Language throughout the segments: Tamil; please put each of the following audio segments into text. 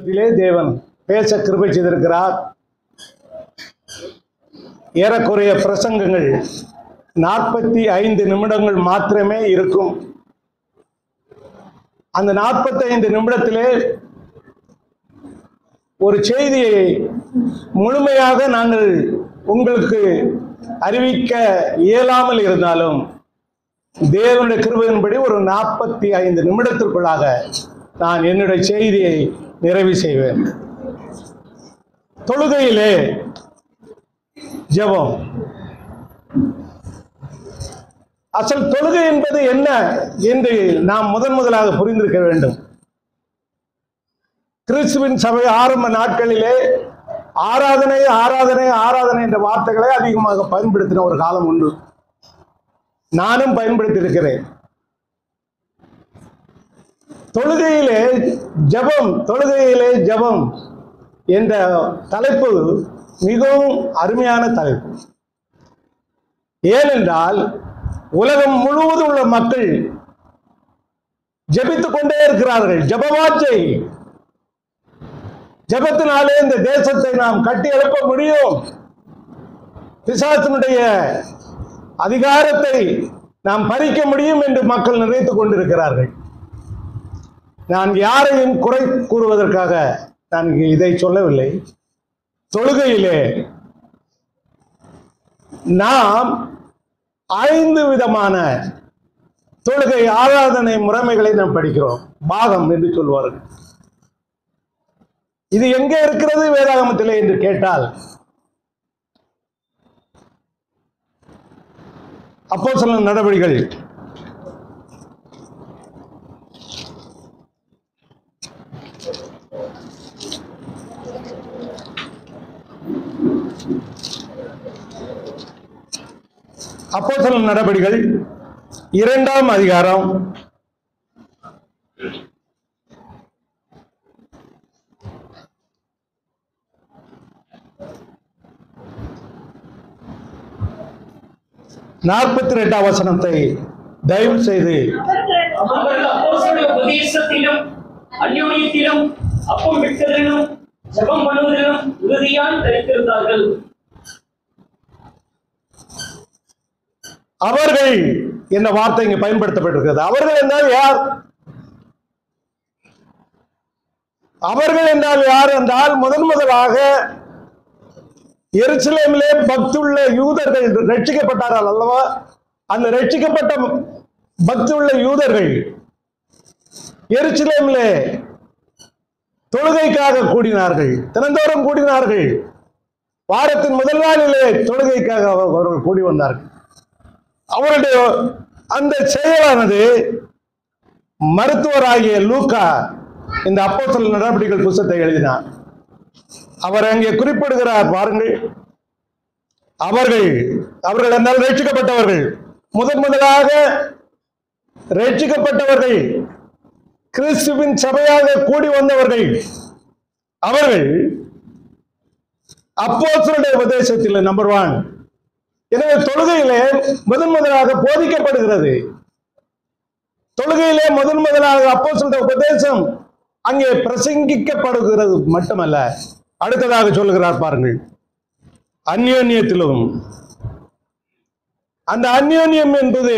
இதிலே தேவன் பேச கிருபை செய்திருக்கிறார் ஏறக்குறைய பிரசங்கங்கள் நாற்பத்தி ஐந்து நிமிடங்கள் மாத்திரமே இருக்கும் அந்த நாற்பத்தி ஐந்து நிமிடத்திலே ஒரு செய்தியை முழுமையாக நாங்கள் உங்களுக்கு அறிவிக்க இயலாமல் இருந்தாலும் தேவனுடைய கிருபையின்படி ஒரு நாற்பத்தி ஐந்து நிமிடத்திற்குள்ளாக நான் என்னுடைய செய்தியை நிறைவு செய்வேன் தொழுகையிலே ஜெபம் அசல் தொழுகை என்பது என்ன என்று நாம் முதன் முதலாக புரிந்திருக்க வேண்டும் கிறிஸ்துவின் சபை ஆரம்ப நாட்களிலே ஆராதனை ஆராதனை ஆராதனை என்ற வார்த்தைகளை அதிகமாக பயன்படுத்தின ஒரு காலம் உண்டு நானும் பயன்படுத்தி இருக்கிறேன் தொழுகையிலே ஜெபம் தொழுகையிலே ஜெபம் என்ற தலைப்பு மிகவும் அருமையான தலைப்பு ஏனென்றால் உலகம் முழுவதும் உள்ள மக்கள் ஜெபித்துக் கொண்டே இருக்கிறார்கள் ஜெபவாச்சை ஜெபத்தினாலே இந்த தேசத்தை நாம் கட்டி எழுப்ப முடியும் பிசாசனுடைய அதிகாரத்தை நாம் பறிக்க முடியும் என்று மக்கள் நினைத்துக் கொண்டிருக்கிறார்கள் நான் யாரையும் குறை கூறுவதற்காக நான் இங்கு இதை சொல்லவில்லை தொழுகையிலே நாம் ஐந்து விதமான தொழுகை ஆராதனை முறைமைகளை நாம் படிக்கிறோம் பாகம் என்று சொல்வார்கள் இது எங்கே இருக்கிறது வேதாகமத்திலே என்று கேட்டால் அப்போ சில நடவடிக்கைகள் அப்போ சில நடவடிக்கைகள் இரண்டாம் அதிகாரம் நாற்பத்தி ரெண்டாம் வசனத்தை தயவு செய்து அவர்கள் அப்போஸ்தலருடைய உபதேசத்திலும் அந்யோன்யத்திலும் அப்பம் விட்டதிலும் ஜெபம் பண்ணுவதிலும் உறுதியாய் தரித்திருந்தார்கள் அவர்கள் என்ற வார்த்தை இங்கு பயன்படுத்தப்பட்டிருக்கிறது அவர்கள் என்றால் யார் அவர்கள் என்றால் யார் என்றால் முதன் முதலாக எருசலேமிலே பக்துள்ள யூதர்கள் ரட்சிக்கப்பட்டார்கள் அல்லவா அந்த ரட்சிக்கப்பட்ட பக்துள்ள யூதர்கள் எருசலேமிலே தொழுகைக்காக கூடினார்கள் தினந்தோறும் கூடினார்கள் வாரத்தின் முதல் நாளிலே தொழுகைக்காக அவர்கள் கூடி வந்தார்கள் அவருடைய அந்த செயலானது மருத்துவராகிய லூக்கா இந்த அப்போஸ்தலர் நடவடிக்கைகள் புத்தகத்தை எழுதினார் அவர் அங்கே குறிப்பிடுகிறார் பாருங்கள் அவர்கள் அவர்கள் என்றால் ரட்சிக்கப்பட்டவர்கள் முதன் முதலாக ரட்சிக்கப்பட்டவர்கள் கிறிஸ்துவின் சபையாக கூடி வந்தவர்கள் அவர்கள் அப்போஸ்தலருடைய உபதேசத்தில் நம்பர் ஒன் எனவே தொழுகையிலே முதன் முதலாக போதிக்கப்படுகிறது தொழுகையிலே முதன் முதலாக அப்போ உபதேசம் அங்கே பிரசங்கிக்கப்படுகிறது மட்டுமல்ல அடுத்ததாக சொல்லுகிறார் பாருங்கள் அந்யோன்யத்திலும் அந்த அந்யோன்யம் என்பது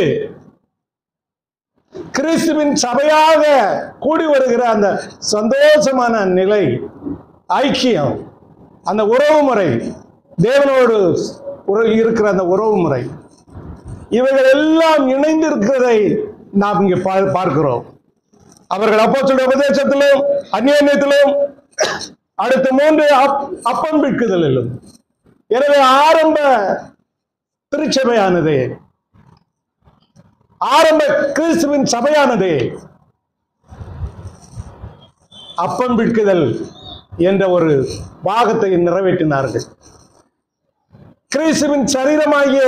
கிறிஸ்துவின் சபையாக கூடி வருகிற அந்த சந்தோஷமான நிலை ஐக்கியம் அந்த உறவு முறை தேவனோடு உற- இருக்கிற அந்த உறவு முறை இவைகள் எல்லாம் இணைந்து இருக்கிறதை நாம் இங்கே பா- பார்க்கிறோம் அவர்கள் அப்போ உபதேசத்திலும் அந்நியத்திலும் அடுத்த மூன்று அப்- அப்பம் பிற்குதலிலும் எனவே ஆரம்ப திருச்சபையானது ஆரம்ப கிறிஸ்துவின் சபையானது அப்பம் பிற்குதல் என்ற ஒரு பாகத்தை நிறைவேற்றினார்கள் கிறிஸ்துவின் சரீரமாகிய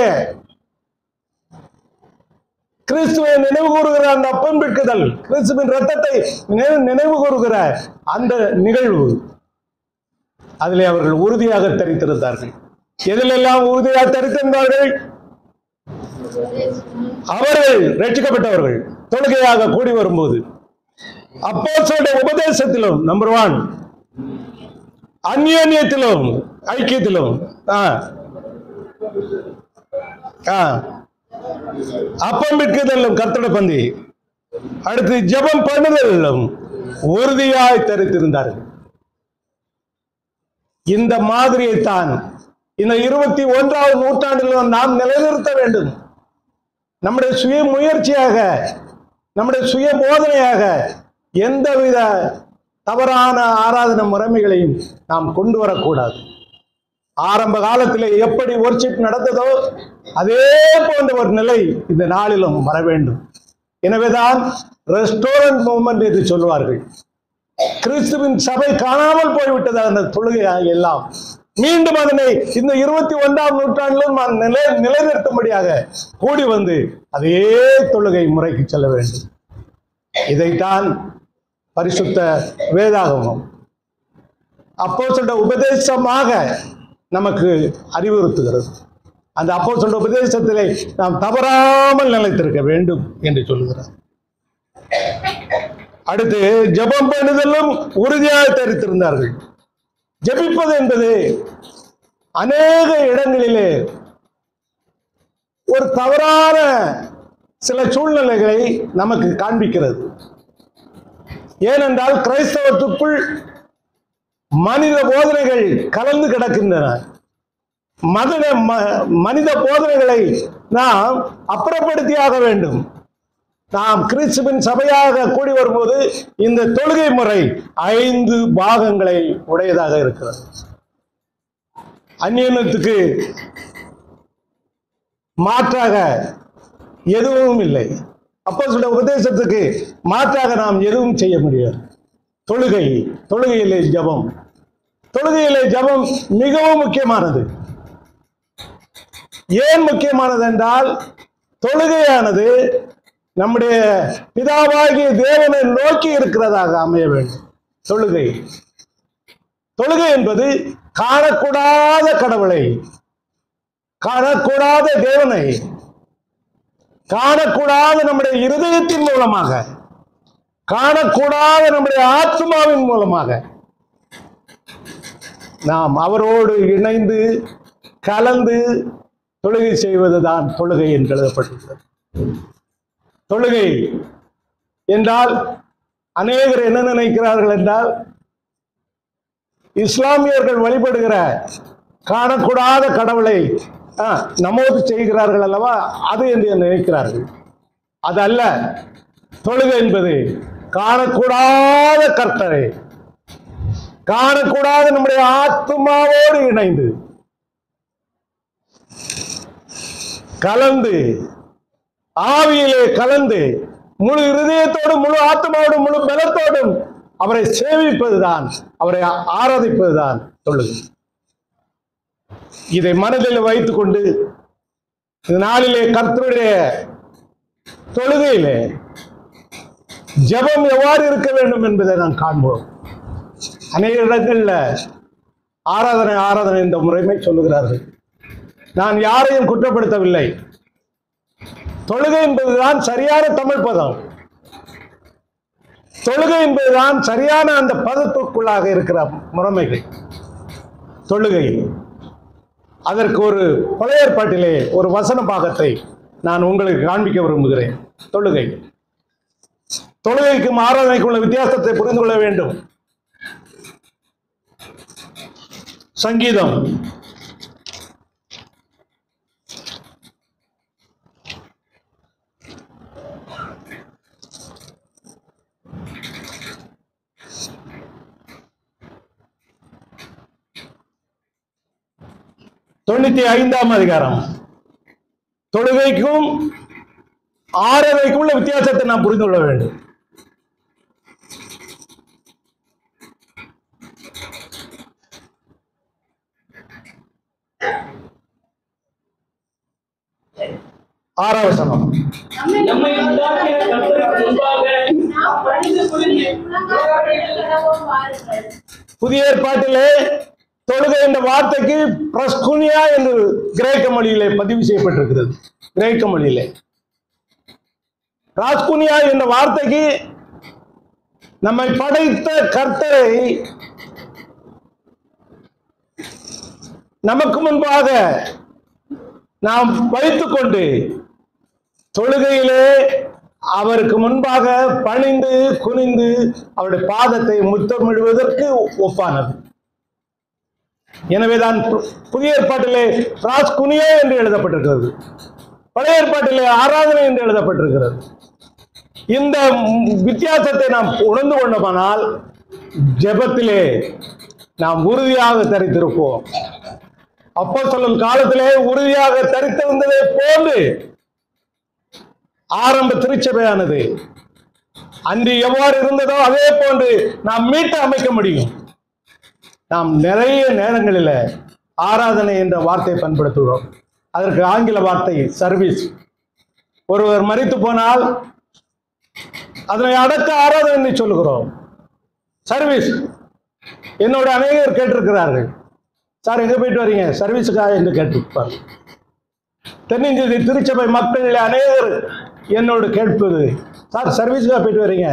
கிறிஸ்துவை நினைவு கூறுகிற அந்த அப்பம் பிற்குதல் கிறிஸ்துவின் ரத்தத்தை நினை- நினைவு கூறுகிற அந்த நிகழ்வு அதிலே அவர்கள் உறுதியாக தரித்திருந்தார்கள் எதிலெல்லாம் உறுதியாக தரித்திருந்தார்கள் அவர்கள் ரட்சிக்கப்பட்டவர்கள் தொழுகையாக கூடி வரும்போது அப்போஸ்தலருடைய உபதேசத்திலும் நம்பர் ஒன் அந்யோன்யத்திலும் ஐக்கியத்திலும் ஆ ஆ அப்பம் விற்குதலும் கர்த்தட பந்தி அடுத்து ஜெபம் பண்ணுதலும் உறுதியாய் தரித்திருந்தார்கள் இந்த மாதிரியைத்தான் இந்த இருபத்தி ஒன்றாவது நூற்றாண்டிலும் நாம் நிலைநிறுத்த வேண்டும் நம்முடைய சுய முயற்சியாக நம்முடைய சுய போதனையாக எந்தவித தவறான ஆராதனை முறைமைகளையும் நாம் கொண்டு வரக்கூடாது ஆரம்ப காலத்தில் எப்படி ஒர்ஷிப் நடந்ததோ அதே போன்ற ஒரு நிலை இந்த நாளிலும் வர வேண்டும் எனவேதான் ரெஸ்டாரண்ட் மூமெண்ட் என்று சொல்வார்கள் கிறிஸ்துவின் சபை காணாமல் போய்விட்டது அந்த தொழுகை எல்லாம் மீண்டும் அதனை இந்த இருபத்தி ஒன்றாம் நூற்றாண்டிலும் நான் நிலை நிலைநிறுத்தும்படியாக கூடி வந்து அதே தொழுகை முறைக்கு செல்ல வேண்டும் இதைத்தான் பரிசுத்த வேதாகமம் அப்போ சொல்ற உபதேசமாக நமக்கு அறிவுறுத்துகிறது அந்த அப்போ சொல்ற உபதேசத்திலே நாம் தவறாமல் நிலைத்திருக்க வேண்டும் என்று சொல்லுகிறார் அடுத்து ஜெபம் பண்ணுதலும் உறுதியாக தரித்திருந்தார்கள் ஜெபிப்பது என்பது அநேக இடங்களிலே ஒரு தவறான சில சூழ்நிலைகளை நமக்கு காண்பிக்கிறது ஏனென்றால் கிரைஸ்தவத்துக்குள் மனித போதனைகள் கலந்து கிடக்கின்றன மத ம- மனித போதனைகளை நாம் அப்புறப்படுத்தியாக வேண்டும் நாம் கிறிஸ்துவின் சபையாக கூடி வரும்போது இந்த தொழுகை முறை ஐந்து பாகங்களை உடையதாக இருக்கிறது அந்நியனத்துக்கு மாற்றாக எதுவும் இல்லை அப்போ சொல்ல உபதேசத்துக்கு மாற்றாக நாம் எதுவும் செய்ய முடியாது தொழுகை தொழுகையிலே ஜெபம் தொழுகையிலே ஜெபம் மிகவும் முக்கியமானது ஏன் முக்கியமானது என்றால் தொழுகையானது நம்முடைய பிதாவாகிய தேவனை நோக்கி இருக்கிறதாக அமைய வேண்டும் தொழுகை தொழுகை என்பது காணக்கூடாத கடவுளை காணக்கூடாத தேவனை காணக்கூடாத நம்முடைய இருதயத்தின் மூலமாக காணக்கூடாத நம்முடைய ஆத்மாவின் மூலமாக நாம் அவரோடு இணைந்து கலந்து தொழுகை செய்வதுதான் தொழுகை என்று எழுதப்பட்டிருக்கிறது தொழுகை என்றால் அநேகர் என்ன நினைக்கிறார்கள் என்றால் இஸ்லாமியர்கள் வழிபடுகிற காணக்கூடாத கடவுளை ஆ, நமோது செய்கிறார்கள் அல்லவா அது என்று நினைக்கிறார்கள் அது அல்ல தொழுகை என்பது காணக்கூடாத கர்த்தரை காணக்கூடாத நம்முடைய ஆத்மாவோடு இணைந்து கலந்து ஆவியிலே கலந்து முழு இருதயத்தோடும் முழு ஆத்மாவோடும் முழு பலத்தோடும் அவரை சேவிப்பதுதான் அவரை ஆராதிப்பதுதான் தொழுகை இதை மனதில் வைத்துக்கொண்டு இந்த நாளிலே கர்த்தருடைய தொழுகையிலே ஜெபம் எவ்வாறு இருக்க வேண்டும் என்பதை நாம் காண்போம் அநேக இடங்கள்ல ஆராதனை ஆராதனை என்ற முறைமை சொல்லுகிறார்கள் நான் யாரையும் குற்றப்படுத்தவில்லை தொழுகை என்பதுதான் சரியான தமிழ் பதம் தொழுகை என்பதுதான் சரியான அந்த பதத்துக்குள்ளாக இருக்கிற முறைமைகள் தொழுகை அதற்கு ஒரு பழைய ஏற்பாட்டிலே ஒரு வசன பாகத்தை நான் உங்களுக்கு காண்பிக்க விரும்புகிறேன் தொழுகை தொழுகைக்கும் ஆராதனைக்கும் உள்ள வித்தியாசத்தை புரிந்து கொள்ள வேண்டும் சங்கீதம் தொண்ணூத்தி ஐந்தாம் அதிகாரம் தொழுகைக்கும் ஆராதனைக்கும் உள்ள வித்தியாசத்தை நாம் புரிந்து கொள்ள வேண்டும் ஆறாவது வசனம் நம்மை உண்டாக்கின கர்த்தருக்கு முன்பாக நாம் பணிந்து கொண்டு முழங்கால் கடவோம் வாருங்கள் புதிய ஏற்பாட்டிலே தொழுகை என்ற வார்த்தைக்கு பிரஸ்குனியா என்று கிரேக்க மொழியிலே பதிவு செய்யப்பட்டிருக்கிறது கிரேக்க மொழியிலே ராஸ்குனியா என்ற வார்த்தைக்கு நம்மை படைத்த கர்த்தரை நமக்கு முன்பாக நாம் வைத்துக்கொண்டு தொழுகையிலே அவருக்கு முன்பாக பணிந்து குனிந்து அவருடைய பாதத்தை முத்தமிடுவதற்கு ஒப்பானது எனவேதான் பு- புதிய ஏற்பாட்டிலே ராஸ் குனியே என்று எழுதப்பட்டிருக்கிறது பழைய ஏற்பாட்டிலே ஆராதனை என்று எழுதப்பட்டிருக்கிறது இந்த ம்- வித்தியாசத்தை நாம் உணர்ந்து கொண்டோமானால் ஜெபத்திலே நாம் உறுதியாக தரித்திருப்போம் அப்போ சொல்லும் காலத்திலே உறுதியாக தரித்திருந்ததை போன்று ஆரம்ப திருச்சபையானது அன்று எவ்வாறு இருந்ததோ அதே போன்று நாம் மீட்டு அமைக்க முடியும் நாம் நிறைய நேரங்களில் ஆராதனை என்ற வார்த்தையை பயன்படுத்துகிறோம் அதற்கு ஆங்கில வார்த்தை சர்வீஸ் ஒருவர் மரித்து போனால் அதனை அடக்க ஆராதனை என்று சொல்லுகிறோம் சர்வீஸ் என்னோட அநேகர் கேட்டிருக்கிறார்கள் சார் எங்க போயிட்டு வரீங்க சர்வீஸுக்காக என்று கேட்டிருப்பார் தென்னிந்திய திருச்சபை மக்கள் அநேகர் என்னோடு கேட்பது சார் சர்வீஸுக்காக போயிட்டு வரீங்க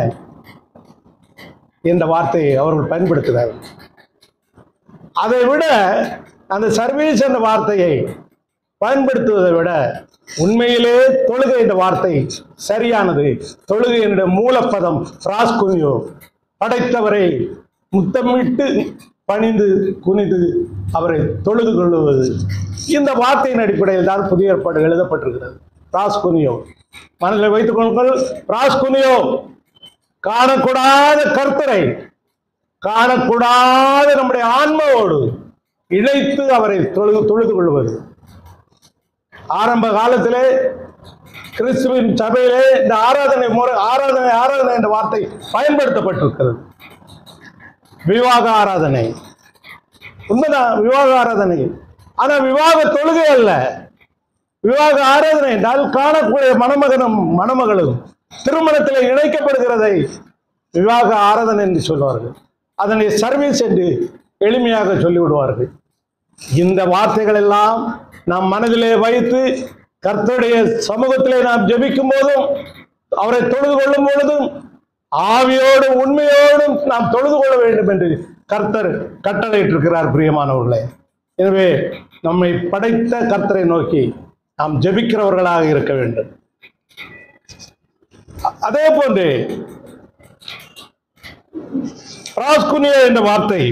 என்ற வார்த்தையை அவர்கள் பயன்படுத்துகிறார்கள் அதை விட அந்த சர்வீஸ் என்ற வார்த்தையை பயன்படுத்துவதை விட உண்மையிலே தொழுகை என்ற வார்த்தை சரியானது தொழுகை என்ற மூலப்பதம் ராஸ்குனியோ படைத்தவரை முத்தமிட்டு பணிந்து குனிந்து அவரை தொழுது கொள்ளுவது இந்த வார்த்தையின் அடிப்படையில் தான் புதிய ஏற்பாடு எழுதப்பட்டிருக்கிறது ராஸ்குனியோ மனதில் வைத்துக் கொள்ளுங்கள் ராஸ்குனியோ காணக்கூடாத கர்த்தரை காணக்கூடாத நம்முடைய ஆன்மாவோடு இணைத்து அவரை தொழுது தொழுது கொள்வது ஆரம்ப காலத்திலே கிறிஸ்துவின் சபையிலே இந்த ஆராதனை முறை ஆராதனை ஆராதனை என்ற வார்த்தை பயன்படுத்தப்பட்டிருக்கிறது விவாக ஆராதனை உண்மைதான் விவாக ஆராதனை ஆனா விவாக தொழுகை அல்ல விவாக ஆராதனை என்றால் காணக்கூடிய மணமகனும் மணமகளும் திருமணத்தில் இணைக்கப்படுகிறதை விவாக ஆராதனை என்று சொல்வார்கள் அதனை சர்வீஸ் என்று எளிமையாக சொல்லிவிடுவார்கள் இந்த வார்த்தைகள் எல்லாம் நாம் மனதிலே வைத்து கர்த்தருடைய சமூகத்திலே நாம் ஜெபிக்கும் போதும் அவரை தொழுது கொள்ளும் பொழுதும் ஆவியோடும் உண்மையோடும் நாம் தொழுது கொள்ள வேண்டும் என்று கர்த்தர் கட்டளையிட்டிருக்கிறார் பிரியமானவர்களே எனவே நம்மை படைத்த கர்த்தரை நோக்கி நாம் ஜெபிக்கிறவர்களாக இருக்க வேண்டும் அ- அதே போன்று ராஸ்குனியா என்ற வார்த்தை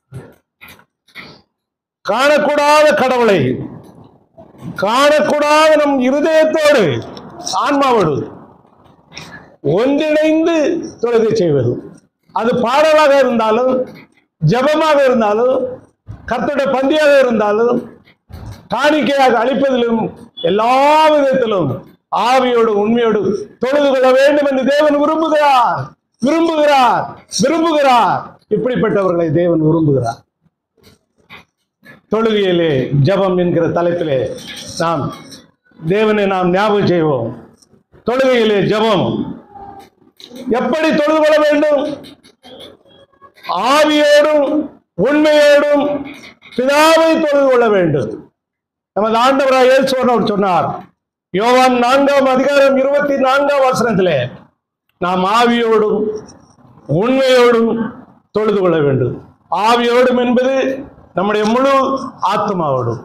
காணக்கூடாத கடவுளை காணக்கூடாத நம் இருதயத்தோடு ஆன்மாவோடு ஒன்றிணைந்து தொழுகை செய்வது அது பாடலாக இருந்தாலும் ஜெபமாக இருந்தாலும் கர்த்தருடைய பந்தியாக இருந்தாலும் காணிக்கையாக அளிப்பதிலும் எல்லா விதத்திலும் ஆவியோடு உண்மையோடு தொழுது கொள்ள வேண்டும் என்று தேவன் விரும்புகிறார் விரும்புகிறார் விரும்புகிறார் இப்படிப்பட்டவர்களை தேவன் விரும்புகிறார் தொழுகையிலே ஜெபம் என்கிற தலைப்பிலே நாம் தேவனை நாம் ஞாபகம் செய்வோம் தொழுகையிலே ஜெபம் எப்படி தொழுது கொள்ள வேண்டும் ஆவியோடும் உண்மையோடும் பிதாவை தொழுது கொள்ள வேண்டும் நமது ஆண்டவராக இயேசுவர் சொன்னார் யோவான் நான்காம் அதிகாரம் இருபத்தி நான்காம் வசனத்திலே நாம் ஆவியோடும் உண்மையோடும் தொழுது கொள்ள வேண்டும் ஆவியோடும் என்பது நம்முடைய முழு ஆத்மாவோடும்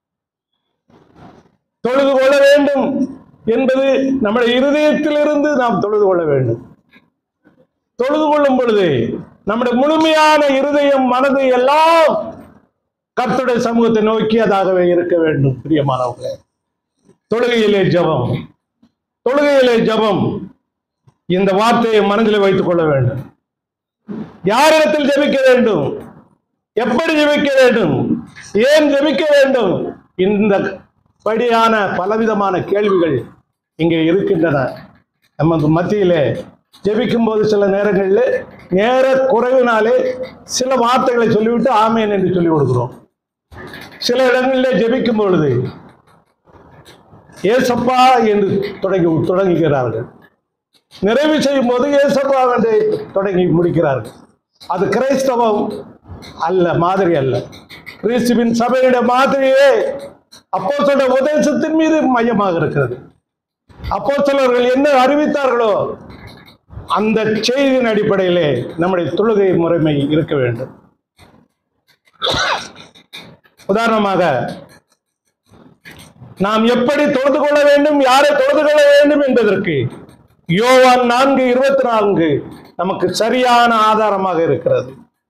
தொழுது கொள்ள வேண்டும் என்பது நம்முடைய இருதயத்திலிருந்து நாம் தொழுது கொள்ள வேண்டும் தொழுது கொள்ளும் பொழுது நம்முடைய முழுமையான இருதயம் மனது எல்லாம் கர்த்தருடைய சமூகத்தை நோக்கியதாகவே இருக்க வேண்டும் பிரியமானவர்களே தொழுகையிலே ஜெபம் தொழுகையிலே ஜெபம் இந்த வார்த்தையை மனதில் வைத்துக் கொள்ள வேண்டும் யாரிடத்தில் ஜெபிக்க வேண்டும் எப்படி ஜெபிக்க வேண்டும் ஏன் ஜெபிக்க வேண்டும் இந்த படியான பலவிதமான கேள்விகள் இங்கே இருக்கின்றன நமது மத்தியிலே ஜெபிக்கும் போது சில நேரங்களில் நேர குறைவினாலே சில வார்த்தைகளை சொல்லிவிட்டு ஆமேன் என்று சொல்லி கொடுக்கிறோம் சில இடங்களிலே ஜெபிக்கும் பொழுது ஏசப்பா என்று தொடங்கி தொடங்குகிறார்கள் நிறைவு செய்யும் போது ஏசப்பா என்று தொடங்கி முடிக்கிறார்கள் அது கிரைஸ்தவம் அல்ல மாதிரி அல்ல கிறிஸ்துவின் சபையுடைய மாதிரியே அப்போ சொல்ற உபதேசத்தின் மீது மையமாக இருக்கிறது அப்போ என்ன அறிவித்தார்களோ அந்த செய்தியின் அடிப்படையிலே நம்முடைய தொழுகை முறைமை இருக்க வேண்டும் உதாரணமாக நாம் எப்படி தொழுது கொள்ள வேண்டும் யாரை தொழுது கொள்ள வேண்டும் என்பதற்கு யோவான் நான்கு இருபத்தி நான்கு நமக்கு சரியான ஆதாரமாக இருக்கிறது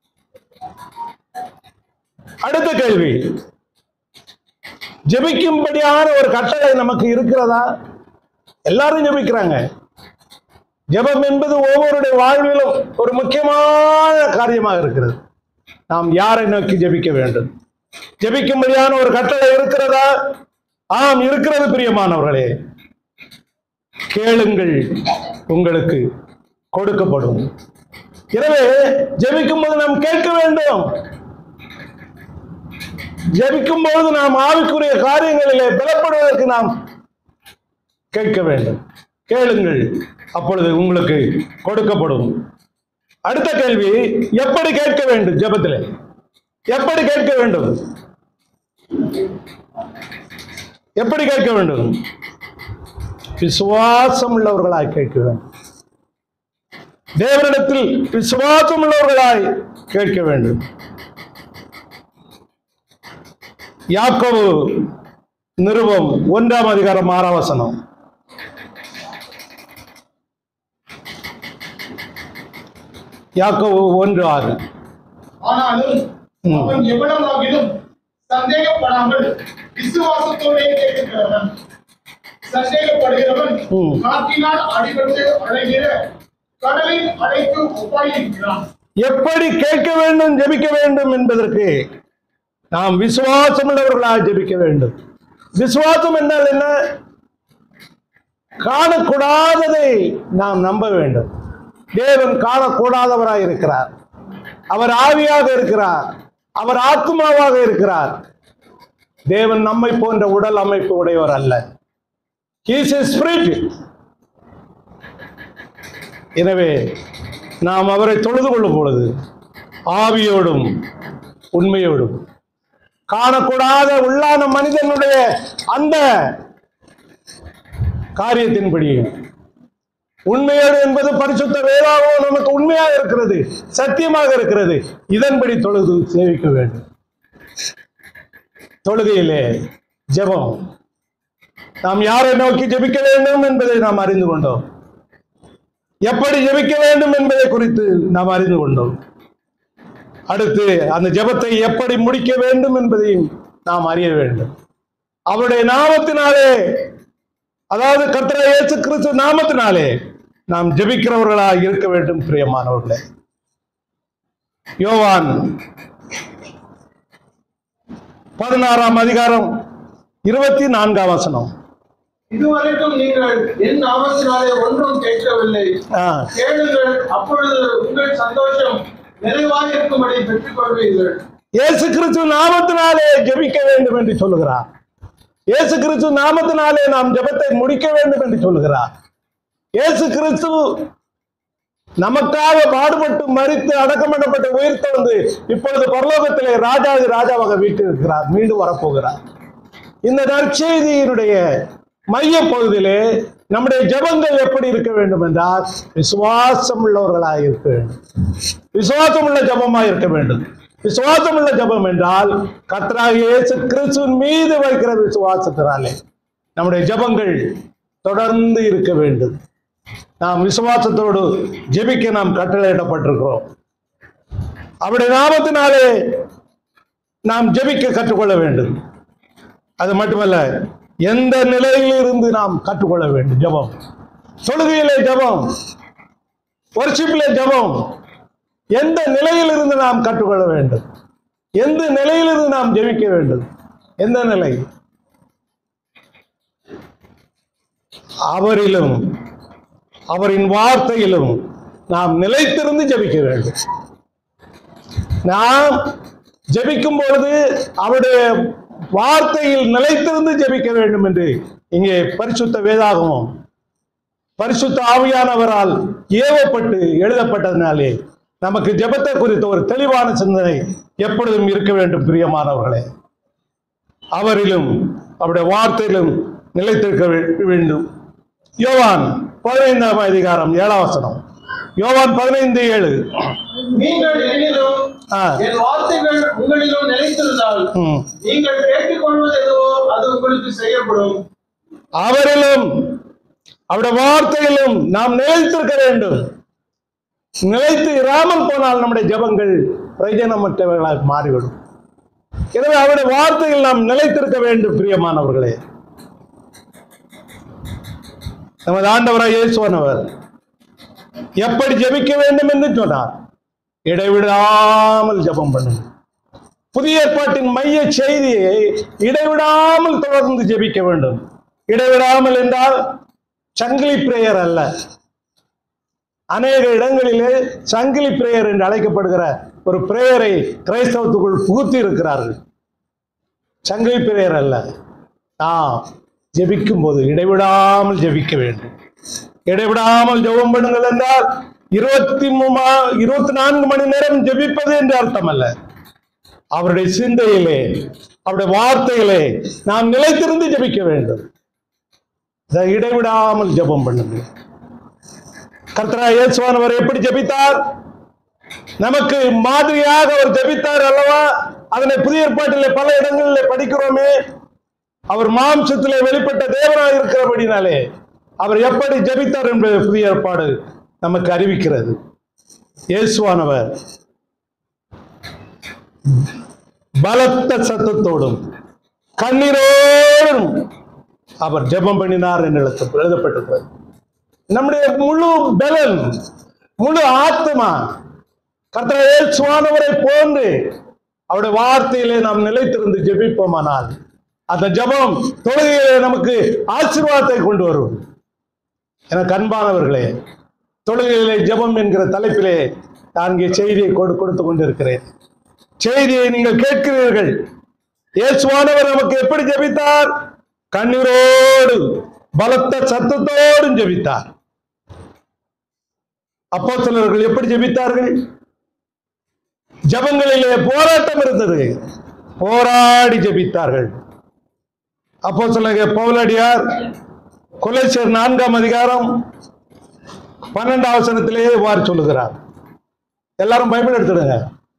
அடுத்த கேள்வி ஜெபிக்கும்படியான ஒரு கட்டளை நமக்கு இருக்கிறதா எல்லாரும் ஜெபிக்கிறாங்க ஜெபம் என்பது ஒவ்வொருடைய வாழ்விலும் ஒரு முக்கியமான காரியமாக இருக்கிறது நாம் யாரை நோக்கி ஜெபிக்க வேண்டும் ஜெபிக்கும்படியான ஒரு கட்டளை இருக்கிறதா ஆம் இருக்கிறது பிரியமானவர்களே கேளுங்கள் உங்களுக்கு கொடுக்கப்படும் எனவே ஜெபிக்கும் போது நாம் கேட்க வேண்டும் ஜெபிக்கும் பொழுது நாம் ஆவிக்குரிய காரியங்களிலே பலப்படுவதற்கு நாம் கேட்க வேண்டும் கேளுங்கள் அப்பொழுது உங்களுக்கு கொடுக்கப்படும் அடுத்த கேள்வி எப்படி கேட்க வேண்டும் ஜெபத்திலே எப்படி கேட்க வேண்டும் எப்படி கேட்க வேண்டும் விசுவாசம் உள்ளவர்களாய் கேட்க வேண்டும் தேவனிடத்தில் விசுவாசம் உள்ளவர்களாய் கேட்க வேண்டும் யாக்கோபு நிருபம் ஒன்றாம் அதிகாரம் ஆறாம் வசனம் யாக்கோபு ஒன்று ஆறு ஆனாலும் ம். அவன் எவ்வளவாகிலும் சந்தேகப்படாமல் விசுவாசத்தோடே கேட்கிறவன் சந்தேகப்படுகிறவன் ம். காற்றினால் அடிபட்டு அழைகிற கடலின் அடைக்கு ஒப்பாயிருக்கிறான் எப்படி கேட்க வேண்டும் ஜெபிக்க வேண்டும் என்பதற்கு நாம் விசுவாசம் உள்ளவர்களாக ஜெபிக்க வேண்டும் விசுவாசம் என்றால் என்ன காணக்கூடாததை நாம் நம்ப வேண்டும் தேவன் காணக்கூடாதவராய் இருக்கிறார் அவர் ஆவியாக இருக்கிறார் அவர் ஆத்மாவாக இருக்கிறார் தேவன் நம்மை போன்ற உடல் அமைப்பு உடையவர் அல்ல He is a spirit எனவே நாம் அவரை தொழுது கொள்ளும் பொழுது ஆவியோடும் உண்மையோடும் காணக்கூடாத உள்ளான மனிதனுடைய அந்த காரியத்தின்படி உண்மையோடு என்பது பரிசுத்த வேதாகவும் நமக்கு உண்மையாக இருக்கிறது சத்தியமாக இருக்கிறது இதன்படி தொழுது சேவிக்க வேண்டும் தொழுகையிலே ஜெபம் நாம் யாரை நோக்கி ஜெபிக்க வேண்டும் என்பதை நாம் அறிந்து கொண்டோம் எப்படி ஜெபிக்க வேண்டும் என்பதை குறித்து நாம் அறிந்து கொண்டோம் அடுத்து அந்த ஜெபத்தை எப்படி முடிக்க வேண்டும் என்பதையும் நாம் அறிய வேண்டும் அவருடைய நாமத்தினாலே அதாவது கர்த்தர் இயேசு கிறிஸ்து நாமத்தினாலே நாம் ஜெபிக்கிறவர்களாக இருக்க வேண்டும் பிரியமானவர்களே யோவான் பதினாறாம் அதிகாரம் இருபத்தி நான்காம் வசனம் இதுவரைக்கும் நீங்கள் என் நாமத்தினாலே ஒன்றும் கேட்கவில்லை ஆ, கேளுங்கள் அப்பொழுது உங்கள் சந்தோஷம் நிறைவாயிருக்கும்படி பெற்றுக் கொள்வீர்கள் இயேசு கிறிஸ்து நாமத்தினாலே ஜெபிக்க வேண்டும் என்று சொல்லுகிறார் இயேசு கிறிஸ்து நாமத்தினாலே நாம் ஜெபத்தை முடிக்க வேண்டும் என்று சொல்லுகிறார் இயேசு கிறிஸ்து நமக்காக பாடுபட்டு மறித்து அடக்கமடப்பட்டு உயிர்த்து வந்து இப்பொழுது பரலோகத்திலே ராஜாதி ராஜாவாக வீட்டிருக்கிறார் மீண்டும் வரப்போகிறார் இந்த நற்செய்தியினுடைய மைய பகுதியிலே நம்முடைய ஜெபங்கள் எப்படி இருக்க வேண்டும் என்றால் விசுவாசம் உள்ளவர்களாக இருக்க வேண்டும் விசுவாசம் உள்ள ஜபமாக இருக்க வேண்டும் விசுவாசம் உள்ள ஜபம் என்றால் கர்த்தராகிய இயேசு கிறிஸ்துவின் மீது வைக்கிற விசுவாசத்தினாலே நம்முடைய ஜபங்கள் தொடர்ந்து இருக்க வேண்டும் நாம் விசுவாசத்தோடு ஜெபிக்க நாம் கட்டளையிடப்பட்டிருக்கிறோம் அவருடைய நாமத்தினாலே நாம் ஜெபிக்க கற்றுக்கொள்ள வேண்டும் அது மட்டுமல்ல எந்த நிலையில் இருந்து நாம் கற்றுக்கொள்ள வேண்டும் ஜெபம் தொழுகையிலே ஜெபம் ஒர்ஷிப்பிலே ஜெபம் எந்த நிலையில் இருந்து நாம் கற்றுக்கொள்ள வேண்டும் எந்த நிலையிலிருந்து நாம் ஜெபிக்க வேண்டும் எந்த நிலை அவரிலும் அவரின் வார்த்தையிலும் நாம் நிலைத்திருந்து ஜெபிக்க வேண்டும் நாம் ஜெபிக்கும் பொழுது அவருடைய வார்த்தையில் நிலைத்திருந்து ஜெபிக்க வேண்டும் என்று இங்கே பரிசுத்த வேதாகமம் பரிசுத்த ஆவியானவரால் ஏவப்பட்டு எழுதப்பட்டதினாலே நமக்கு ஜெபத்தை குறித்த ஒரு தெளிவான சிந்தனை எப்பொழுதும் இருக்க வேண்டும் பிரியமானவர்களே அவரிலும் அவருடைய வார்த்தையிலும் நிலைத்திருக்க வே- வேண்டும் யோவான் பதினைந்தாம் அதிகாரம் ஏழாம் வசனம் யோவான் பதினைந்து ஏழு நீங்கள் என்னிலும் ஆ. என் வார்த்தைகள் உங்களிலும் நிலைத்திருந்தால் ம். நீங்கள் கேட்டுக்கொள்வது எதுவோ அது உங்களுக்கு செய்யப்படும் அவரிலும் அவருடைய வார்த்தையிலும் நாம் நிலைத்திருக்க வேண்டும் நிலைத்து இராமல் போனால் நம்முடைய ஜெபங்கள் பிரயோஜனமற்றவர்களாக மாறிவிடும் எனவே அவருடைய வார்த்தையில் நாம் நிலைத்திருக்க வேண்டும் பிரியமானவர்களே நமது ஆண்டவராய் இயேசுவானவர் எப்படி ஜெபிக்க வேண்டும் என்று சொன்னார் இடைவிடாமல் ஜெபம் பண்ணுங்கள் புதிய ஏற்பாட்டின் மைய செய்தியை இடைவிடாமல் தொடர்ந்து ஜெபிக்க வேண்டும் இடைவிடாமல் என்றால் சங்கிலி பிரேயர் அல்ல அநேக இடங்களிலே சங்கிலி பிரேயர் என்று அழைக்கப்படுகிற ஒரு பிரேயரை கிரைஸ்தவத்துக்குள் புகுத்தி இருக்கிறார்கள் சங்கிலி பிரேயர் அல்ல நாம் ஜெபிக்கும் போது இடைவிடாமல் ஜெபிக்க வேண்டும் இடைவிடாமல் ஜெபம் பண்ணுங்கள் என்றால் இருபத்தி மூமா இருபத்தி நான்கு மணி நேரம் ஜெபிப்பது என்று அர்த்தம் அல்ல அவருடைய சிந்தையிலே அவருடைய வார்த்தையிலே நாம் நிலைத்திருந்து ஜெபிக்க வேண்டும் இதை இடைவிடாமல் ஜெபம் பண்ணுங்கள் கர்த்தரா இயேசுவானவர் எப்படி ஜெபித்தார் நமக்கு மாதிரியாக அவர் ஜெபித்தார் அல்லவா அதனை புதிய ஏற்பாட்டிலே பல இடங்களிலே படிக்கிறோமே அவர் மாம்சத்திலே வெளிப்பட்ட தேவனாக இருக்கிறபடினாலே அவர் எப்படி ஜெபித்தார் என்பது புதிய ஏற்பாடு நமக்கு அறிவிக்கிறது இயேசுவானவர் பலத்த சத்தத்தோடும் கண்ணீரோடும் அவர் ஜெபம் பண்ணினார் என்று எழுத- எழுதப்பட்டிருக்கிறது நம்முடைய முழு பலன் முழு ஆத்மா கர்த்தர் இயேசுவானவரை போன்று அவருடைய வார்த்தையிலே நாம் நிலைத்திருந்து ஜெபிப்போமானால் அந்த ஜெபம் தொழுகையிலே நமக்கு ஆசீர்வாதத்தை கொண்டு வரும் எனக்கு அன்பானவர்களே தொழுகையிலே ஜெபம் என்கிற தலைப்பிலே நான் இங்கே செய்தியை கொடு கொடுத்து கொண்டிருக்கிறேன் செய்தியை நீங்கள் கேட்கிறீர்கள் இயேசுவானவர் நமக்கு எப்படி ஜெபித்தார் கண்ணீரோடு பலத்த சத்தத்தோடும் ஜெபித்தார் அப்போஸ்தலர்கள் எப்படி ஜெபித்தார்கள் ஜெபங்களிலே போராட்டம் இருந்தது போராடி ஜெபித்தார்கள் அப்போ சொல்லுங்க பவுலடியார் கொலைச்சர் நான்காம் அதிகாரம் பன்னெண்டாம் வசனத்திலே இவ்வாறு சொல்லுகிறார் எல்லாரும் பைபிள் எடுத்துடுங்க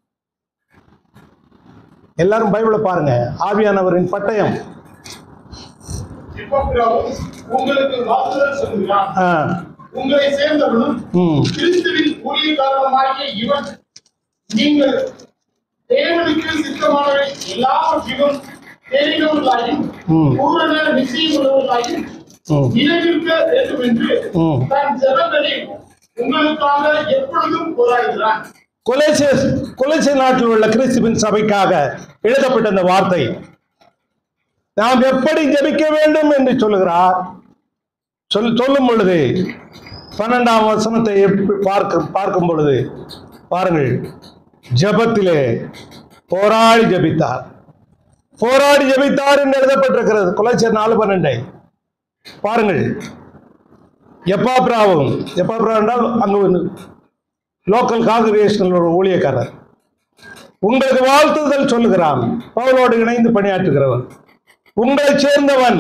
எல்லாரும் பைபிளை பாருங்க ஆவியானவரின் பட்டயம் இப்போக்கிறாவும் உங்களுக்கு வாக்குதல் சொல்லுகிறான் ஆ, உங்களை சேர்ந்தவனும் ம், கிறிஸ்துவின் ஊழியக்காரனுமாகிய இவன் நீங்கள் தேவனுக்கு சித்தமானவை எல்லாவற்றிலும் தெரிந்தவர்களாயும் ம். பூரண நிச்சயமுள்ளவர்களாயும் ம். நிலைநிற்க வேண்டும் என்று ம். தன் ஜெபங்களில் உங்களுக்காக எப்பொழுதும் போராடுகிறான் கொலேசிய கொலேசிய நாட்டில் உள்ள கிறிஸ்துவின் சபைக்காக எழுதப்பட்ட இந்த வார்த்தை நாம் எப்படி ஜெபிக்க வேண்டும் என்று சொல்லுகிறார் சொல் சொல்லும் பொழுது பன்னெண்டாம் வசனத்தை எப்படி பார்க்க பார்க்கும் பொழுது பாருங்கள் ஜெபத்திலே போராடி ஜெபித்தார் போராடி ஜெபித்தார் என்று எழுதப்பட்டிருக்கிறது கொலைச்சர் நாலு பன்னெண்டை பாருங்கள் எப்பாப்ராவும் எப்பாப்ரா என்றால் அங்கு ஒரு லோக்கல் காங்கிரேஷனல் ஒரு ஊழியக்காரர் உங்களுக்கு வாழ்த்துதல் சொல்லுகிறான் பவுலோடு இணைந்து பணியாற்றுகிறவன் உங்களை சேர்ந்தவன்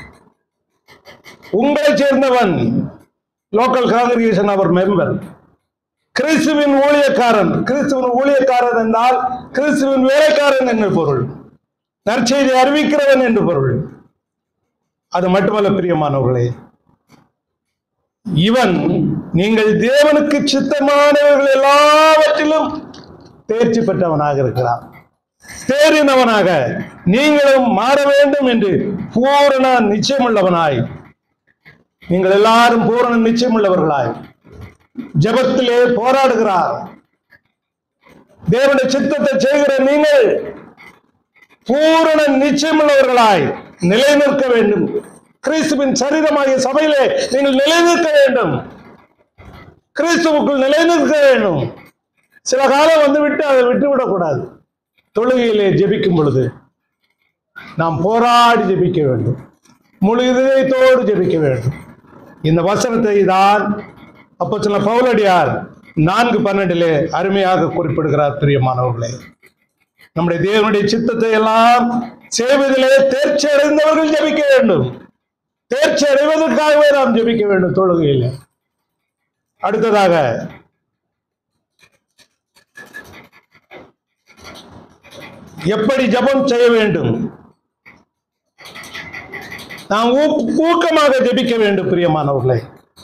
உங்களை சேர்ந்தவன் லோக்கல் காங்கிரேஷன் அவர் மெம்பர் கிறிஸ்துவின் ஊழியக்காரன் கிறிஸ்துவின் ஊழியக்காரன் என்றால் கிறிஸ்துவின் வேலைக்காரன் என்று பொருள் நற்செய்தி அறிவிக்கிறவன் என்று பொருள் அது மட்டுமல்ல பிரியமானவர்களே இவன் நீங்கள் தேவனுக்கு சித்தமானவர்கள் எல்லாவற்றிலும் தேர்ச்சி பெற்றவனாக இருக்கிறான் தேறினவனாக நீங்களும் மாற வேண்டும் என்று பூரண நிச்சயமுள்ளவனாய் நீங்கள் எல்லாரும் பூரண நிச்சயமுள்ளவர்களாய் ஜெபத்திலே போராடுகிறார் தேவனுடைய சித்தத்தை செய்கிற நீங்கள் பூரண நிச்சயமுள்ளவர்களாய் நிலைநிற்க வேண்டும் கிறிஸ்துவின் சரீரமாகிய சபையிலே நீங்கள் நிலைநிற்க வேண்டும் கிறிஸ்துவுக்குள் நிலைநிற்க வேண்டும் சில காலம் வந்துவிட்டு அதை விட்டுவிடக்கூடாது தொழுகையிலே ஜெபிக்கும் பொழுது நாம் போராடி ஜெபிக்க வேண்டும் முழு இதயத்தோடு ஜெபிக்க வேண்டும் இந்த வசனத்தை தான் அப்போ சில பவுலடியார் நான்கு பன்னெண்டிலே அருமையாக குறிப்பிடுகிறார் பிரியமானவர்களே நம்முடைய தேவனுடைய சித்தத்தை எல்லாம் செய்வதிலே தேர்ச்சி அடைந்தவர்கள் ஜெபிக்க வேண்டும் தேர்ச்சி அடைவதற்காகவே நாம் ஜெபிக்க வேண்டும் தொழுகையில் அடுத்ததாக எப்படி ஜெபம் செய்ய வேண்டும் நாம் ஊ- ஊக்கமாக ஜெபிக்க வேண்டும் பிரியமானவர்களே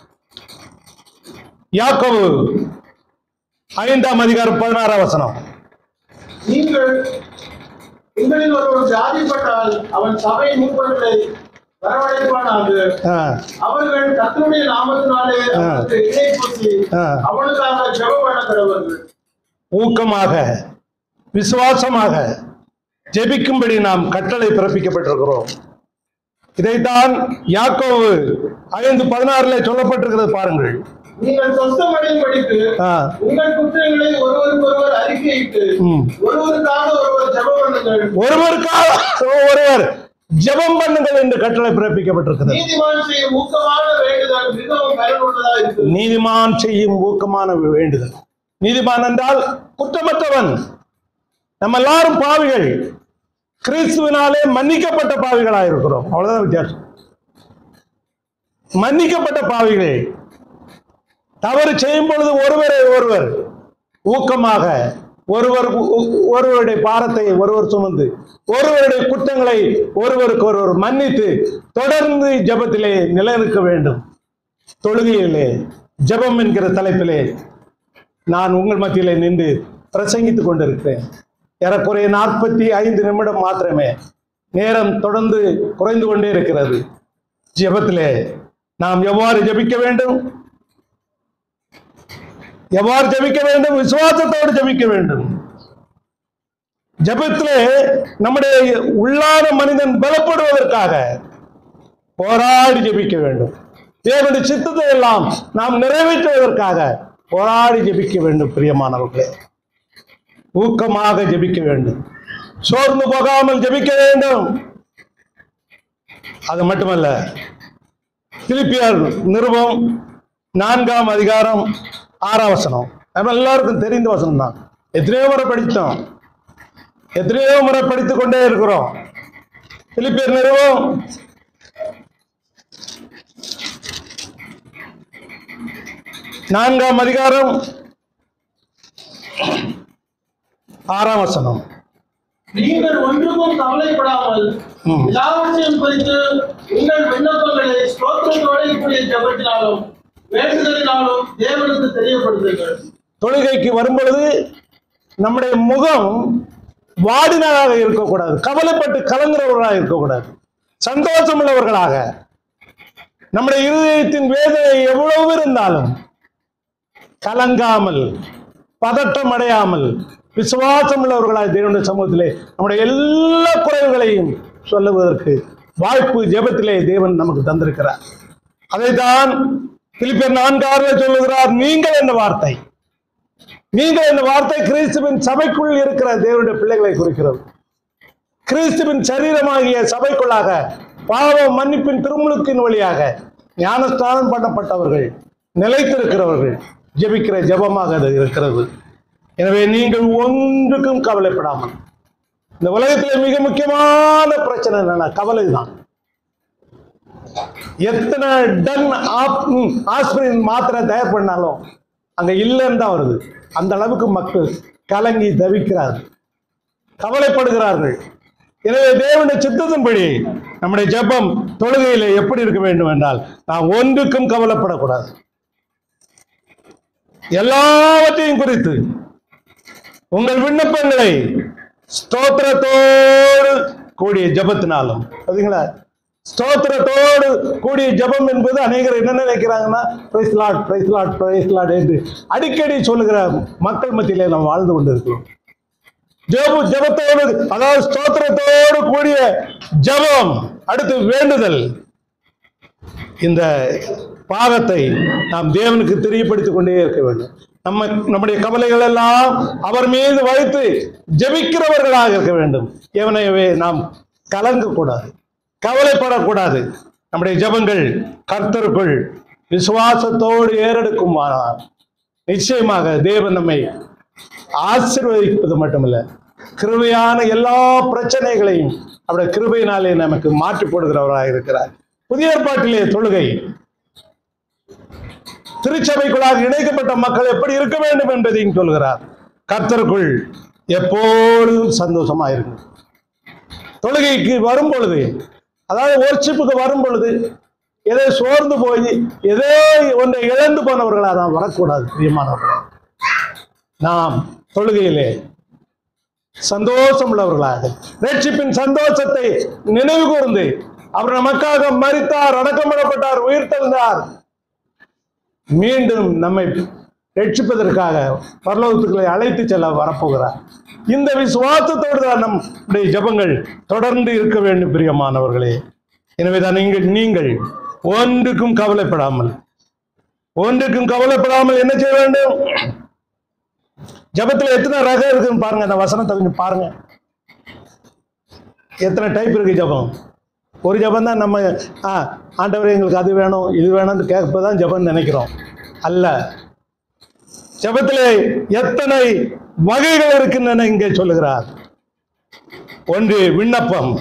யாக்கோபு ஐந்தாம் அதிகாரம் பதினாறாம் வசனம் நீங்கள் உங்களில் ஒருவன் ஜாதிப்பட்டால் அவன் சபை மூப்பர்களை வரவழைப்பானாக ஆ, அவர்கள் கர்த்தருடைய நாமத்தினாலே அவனுக்கு இணை பூசி ஆ. அவனுக்காக ஜெபம் பண்ண கடவர்கள் ஊக்கமாக விசுவாசமாக ஜெபிக்கும்படி நாம் கட்டளை பிறப்பிக்கப்பட்டிருக்கிறோம் இதைத்தான் யாக்கோவு ஐந்து பதினாறுல சொல்லப்பட்டிருக்கிறது பாருங்கள் நீங்கள் சொந்தமடையும்படிக்கு ஆ, உங்கள் குற்றங்களை ஒருவருக்கொருவர் அறிக்கையிட்டு ம். ஒருவருக்காக ஒருவர் ஜெபம் பண்ணுங்கள் ஒருவருக்காக ஒருவர் ஜெபம் பண்ணுங்கள் என்று கட்டளை பிறப்பிக்கப்பட்டிருக்கிறது நீதிமான் செய்யும் ஊக்கமான வேண்டுதல் மிகவும் பயனுள்ளதா இருக்கு நீதிமான் செய்யும் ஊக்கமான வேண்டுதல் நீதிமான் என்றால் குற்றமற்றவன் நம்ம எல்லாரும் பாவிகள் கிறிஸ்துவினாலே மன்னிக்கப்பட்ட பாவிகளாக இருக்கிறோம் அவ்வளவுதான் வித்தியாசம் மன்னிக்கப்பட்ட பாவிகள் தவறு செய்யும் பொழுது ஒருவரை ஒருவர் ஊக்கமாக ஒருவர் ஒருவருடைய பாரத்தை ஒருவர் சுமந்து ஒருவருடைய குற்றங்களை ஒருவருக்கு ஒருவர் மன்னித்து தொடர்ந்து ஜெபத்திலே நிலைநிற்க வேண்டும் தொழுகையிலே ஜெபம் என்கிற தலைப்பிலே நான் உங்கள் மத்தியிலே நின்று பிரசங்கித்துக் கொண்டிருக்கிறேன் ஏறக்குறைய நாற்பத்தி ஐந்து நிமிடம் மாத்திரமே நேரம் தொடர்ந்து குறைந்து கொண்டே இருக்கிறது ஜெபத்திலே நாம் எவ்வாறு ஜெபிக்க வேண்டும் எவ்வாறு ஜெபிக்க வேண்டும் விசுவாசத்தோடு ஜெபிக்க வேண்டும் ஜெபத்திலே நம்முடைய உள்ளான மனிதன் பலப்படுவதற்காக போராடி ஜெபிக்க வேண்டும் தேவனுடைய சித்தத்தை எல்லாம் நாம் நிறைவேற்றுவதற்காக போராடி ஜெபிக்க வேண்டும் பிரியமானவர்களே ஊக்கமாக ஜெபிக்க வேண்டும் சோர்ந்து போகாமல் ஜெபிக்க வேண்டும் அது மட்டுமல்ல பிலிப்பியர் நிருபம் நான்காம் அதிகாரம் ஆறாம் வசனம் நம்ம எல்லாருக்கும் தெரிந்த வசனம் தான் எத்தனையோ முறை படித்தோம் எத்தனையோ முறை படித்துக் கொண்டே இருக்கிறோம் பிலிப்பியர் நிறுவம் நான்காம் அதிகாரம் ஆறாம் வசனம் நீங்கள் ஒன்றுக்கும் கவலைப்படாமல் ம். எல்லாவற்றையும் குறித்து உங்கள் விண்ணப்பங்களை ஸ்தோத்திரத்தோடு கூடிய ஜெபத்தினாலும் வேண்டுதலினாலும் தேவனுக்கு தெரியப்படுத்துங்கள் தொழுகைக்கு வரும்பொழுது நம்முடைய முகம் வாடினதாக இருக்கக்கூடாது கவலைப்பட்டு கலங்குறவர்களாக இருக்கக்கூடாது சந்தோஷம் உள்ளவர்களாக நம்முடைய இருதயத்தின் வேதனை எவ்வளவு இருந்தாலும் கலங்காமல் பதட்டம் அடையாமல் விசுவாசம் உள்ளவர்களாக தேவனுடைய சமூகத்திலே நம்முடைய எல்லா குறைவுகளையும் சொல்லுவதற்கு வாய்ப்பு ஜெபத்திலே தேவன் நமக்கு தந்திருக்கிறார் அதைத்தான் பிலிப்பியர் நான்கு ஆறுல சொல்லுகிறார் நீங்கள் என்ற வார்த்தை நீங்கள் என்ற வார்த்தை கிறிஸ்துவின் சபைக்குள் இருக்கிற தேவனுடைய பிள்ளைகளை குறிக்கிறது கிறிஸ்துவின் சரீரமாகிய சபைக்குள்ளாக பாவ மன்னிப்பின் திருமுழுக்கின் வழியாக ஞானஸ்தானம் பண்ணப்பட்டவர்கள் நிலைத்திருக்கிறவர்கள் ஜெபிக்கிற ஜெபமாக அது இருக்கிறது எனவே நீங்கள் ஒன்றுக்கும் கவலைப்படாமல் இந்த உலகத்தில் மிக முக்கியமான பிரச்சனை என்னன்னா கவலை தான் எத்தனை டன் ஆஸ்பிரின் மாத்திரை தயார் பண்ணாலும் அங்க இல்லைன்னு தான் வருது அந்த அளவுக்கு மக்கள் கலங்கி தவிக்கிறார்கள் கவலைப்படுகிறார்கள் எனவே தேவனுடைய சித்தத்தின்படி நம்முடைய ஜெபம் தொழுகையில எப்படி இருக்க வேண்டும் என்றால் நாம் ஒன்றுக்கும் கவலைப்படக்கூடாது எல்லாவற்றையும் குறித்து உங்கள் விண்ணப்பங்களை ஸ்தோத்திரத்தோடு கூடிய ஜெபத்தினாலும் பார்த்தீங்களா ஸ்தோத்திரத்தோடு கூடிய ஜெபம் என்பது அநேகர் என்ன நினைக்கிறாங்கன்னா price lot price lot price lot என்று அடிக்கடி சொல்லுகிற மக்கள் மத்தியிலே நாம் வாழ்ந்து கொண்டிருக்கிறோம் ஜெபு ஜெபத்தோடு அதாவது ஸ்தோத்திரத்தோடு கூடிய ஜெபம் அடுத்து வேண்டுதல் இந்த பாகத்தை நாம் தேவனுக்கு தெரியப்படுத்திக் கொண்டே இருக்க வேண்டும் நம்ம நம்முடைய கவலைகள் எல்லாம் அவர் மீது வைத்து ஜெபிக்கிறவர்களாக இருக்க வேண்டும் எவனையவே நாம் கலங்கக்கூடாது கவலைப்படக்கூடாது நம்முடைய ஜெபங்கள் கர்த்தருக்குள் விசுவாசத்தோடு ஏறெடுக்குமானால் நிச்சயமாக தேவன் நம்மை ஆசீர்வதிப்பது மட்டுமல்ல கிருபையான எல்லா பிரச்சனைகளையும் அவருடைய கிருபையினாலே நமக்கு மாற்றி போடுகிறவராக இருக்கிறார் புதிய ஏற்பாட்டிலே தொழுகை திருச்சபைக்குள்ளாக இணைக்கப்பட்ட மக்கள் எப்படி இருக்க வேண்டும் என்பதையும் சொல்கிறார் கர்த்தருக்குள் எப்பொழுதும் சந்தோஷமா இருங்க தொழுகைக்கு வரும் பொழுது அதாவது ஒர்ஷிப்புக்கு வரும் பொழுது ஏதோ சோர்ந்து போய் ஏதோ ஒன்றை இழந்து போனவர்களாக நாம் வரக்கூடாது பிரியமானவர்களே நாம் தொழுகையிலே சந்தோஷம் உள்ளவர்களாக ரட்சிப்பின் சந்தோஷத்தை நினைவு கூர்ந்து அவர் நமக்காக மரித்தார் அடக்கமிடப்பட்டார் உயிர் தெழுந்தார் மீண்டும் நம்மை ரட்சிப்பதற்காக பரலோகத்துக்களை அழைத்து செல்ல வரப்போகிறார் இந்த விசுவாசத்தோடு தான் நம்முடைய ஜெபங்கள் தொடர்ந்து இருக்க வேண்டும் பிரியமானவர்களே எனவேதான் நீங்கள் நீங்கள் ஒன்றுக்கும் கவலைப்படாமல் ஒன்றுக்கும் கவலைப்படாமல் என்ன செய்ய வேண்டும் ஜெபத்துல எத்தனை ரகம் இருக்குன்னு பாருங்க அந்த வசனத்தை கொஞ்சம் பாருங்க எத்தனை டைப் இருக்கு ஜெபம் ஒரு ஜெபம் தான் நம்ம ஆ ஆண்டவரே எங்களுக்கு அது வேணும் இது வேணும்னு கேட்பதான் ஜெபம் நினைக்கிறோம் அல்ல ஜெபத்திலே எத்தனை வகைகள் இருக்கின்றன இங்கே சொல்லுகிறார் ஒன்று விண்ணப்பம்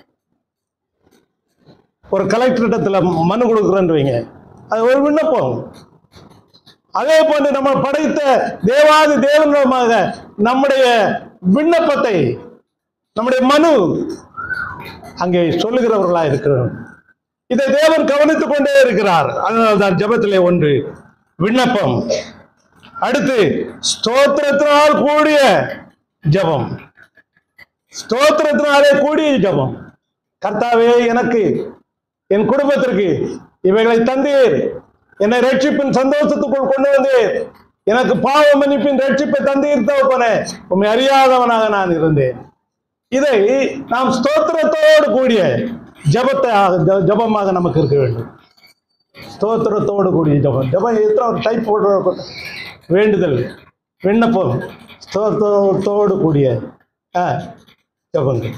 ஒரு கலெக்டரிடத்துல மனு கொடுக்குறேன்னு வைங்க அது ஒரு விண்ணப்பம் அதே போன்று நம்ம படைத்த தேவாதி தேவனிடமாக நம்முடைய விண்ணப்பத்தை நம்முடைய மனு அங்கே சொல்லுகிறவர்களா இருக்கிறோம் இதை தேவன் கவனித்துக் கொண்டே இருக்கிறார் அதனால்தான் ஜெபத்திலே ஒன்று விண்ணப்பம் அடுத்து ஸ்தோத்திரத்தினால் கூடிய ஜெபம் ஸ்தோத்திரத்தினாலே கூடிய ஜெபம் கர்த்தாவே எனக்கு என் குடும்பத்திற்கு இவைகளை தந்தீர் என்னை ரட்சிப்பின் சந்தோஷத்துக்குள் கொண்டு வந்தீர் எனக்கு பாவ மன்னிப்பின் ரட்சிப்பை தந்தீர் தகப்பனே உண்மை அறியாதவனாக நான் இருந்தேன் இதை நாம் ஸ்தோத்திரத்தோடு கூடிய ஜபத்தை ஜபமாக நமக்கு இருக்க வேண்டும் ஸ்தோத்திரத்தோடு கூடிய ஜபம் ஜபம் எத்தனை ஒரு டைப் போட்டு வேண்டுதல் விண்ணப்பம் ஸ்தோத்திரத்தோடு கூடிய ஆ, ஜபங்கள்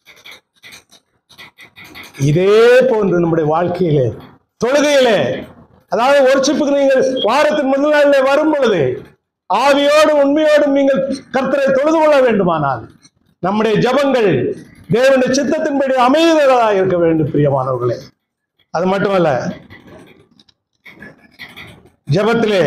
இதே போன்று நம்முடைய வாழ்க்கையிலே தொழுகையிலே அதாவது ஒர்ஷிப்புக்கு நீங்கள் வாரத்தின் முதல் நாளிலே வரும் பொழுது ஆவியோடும் உண்மையோடும் நீங்கள் கர்த்தரை தொழுது கொள்ள வேண்டுமானால் நம்முடைய ஜபங்கள் தேவனுடைய சித்தத்தின்படி அமைதலாக இருக்க வேண்டும் பிரியமானவர்களே அது மட்டுமல்ல ஜபத்திலே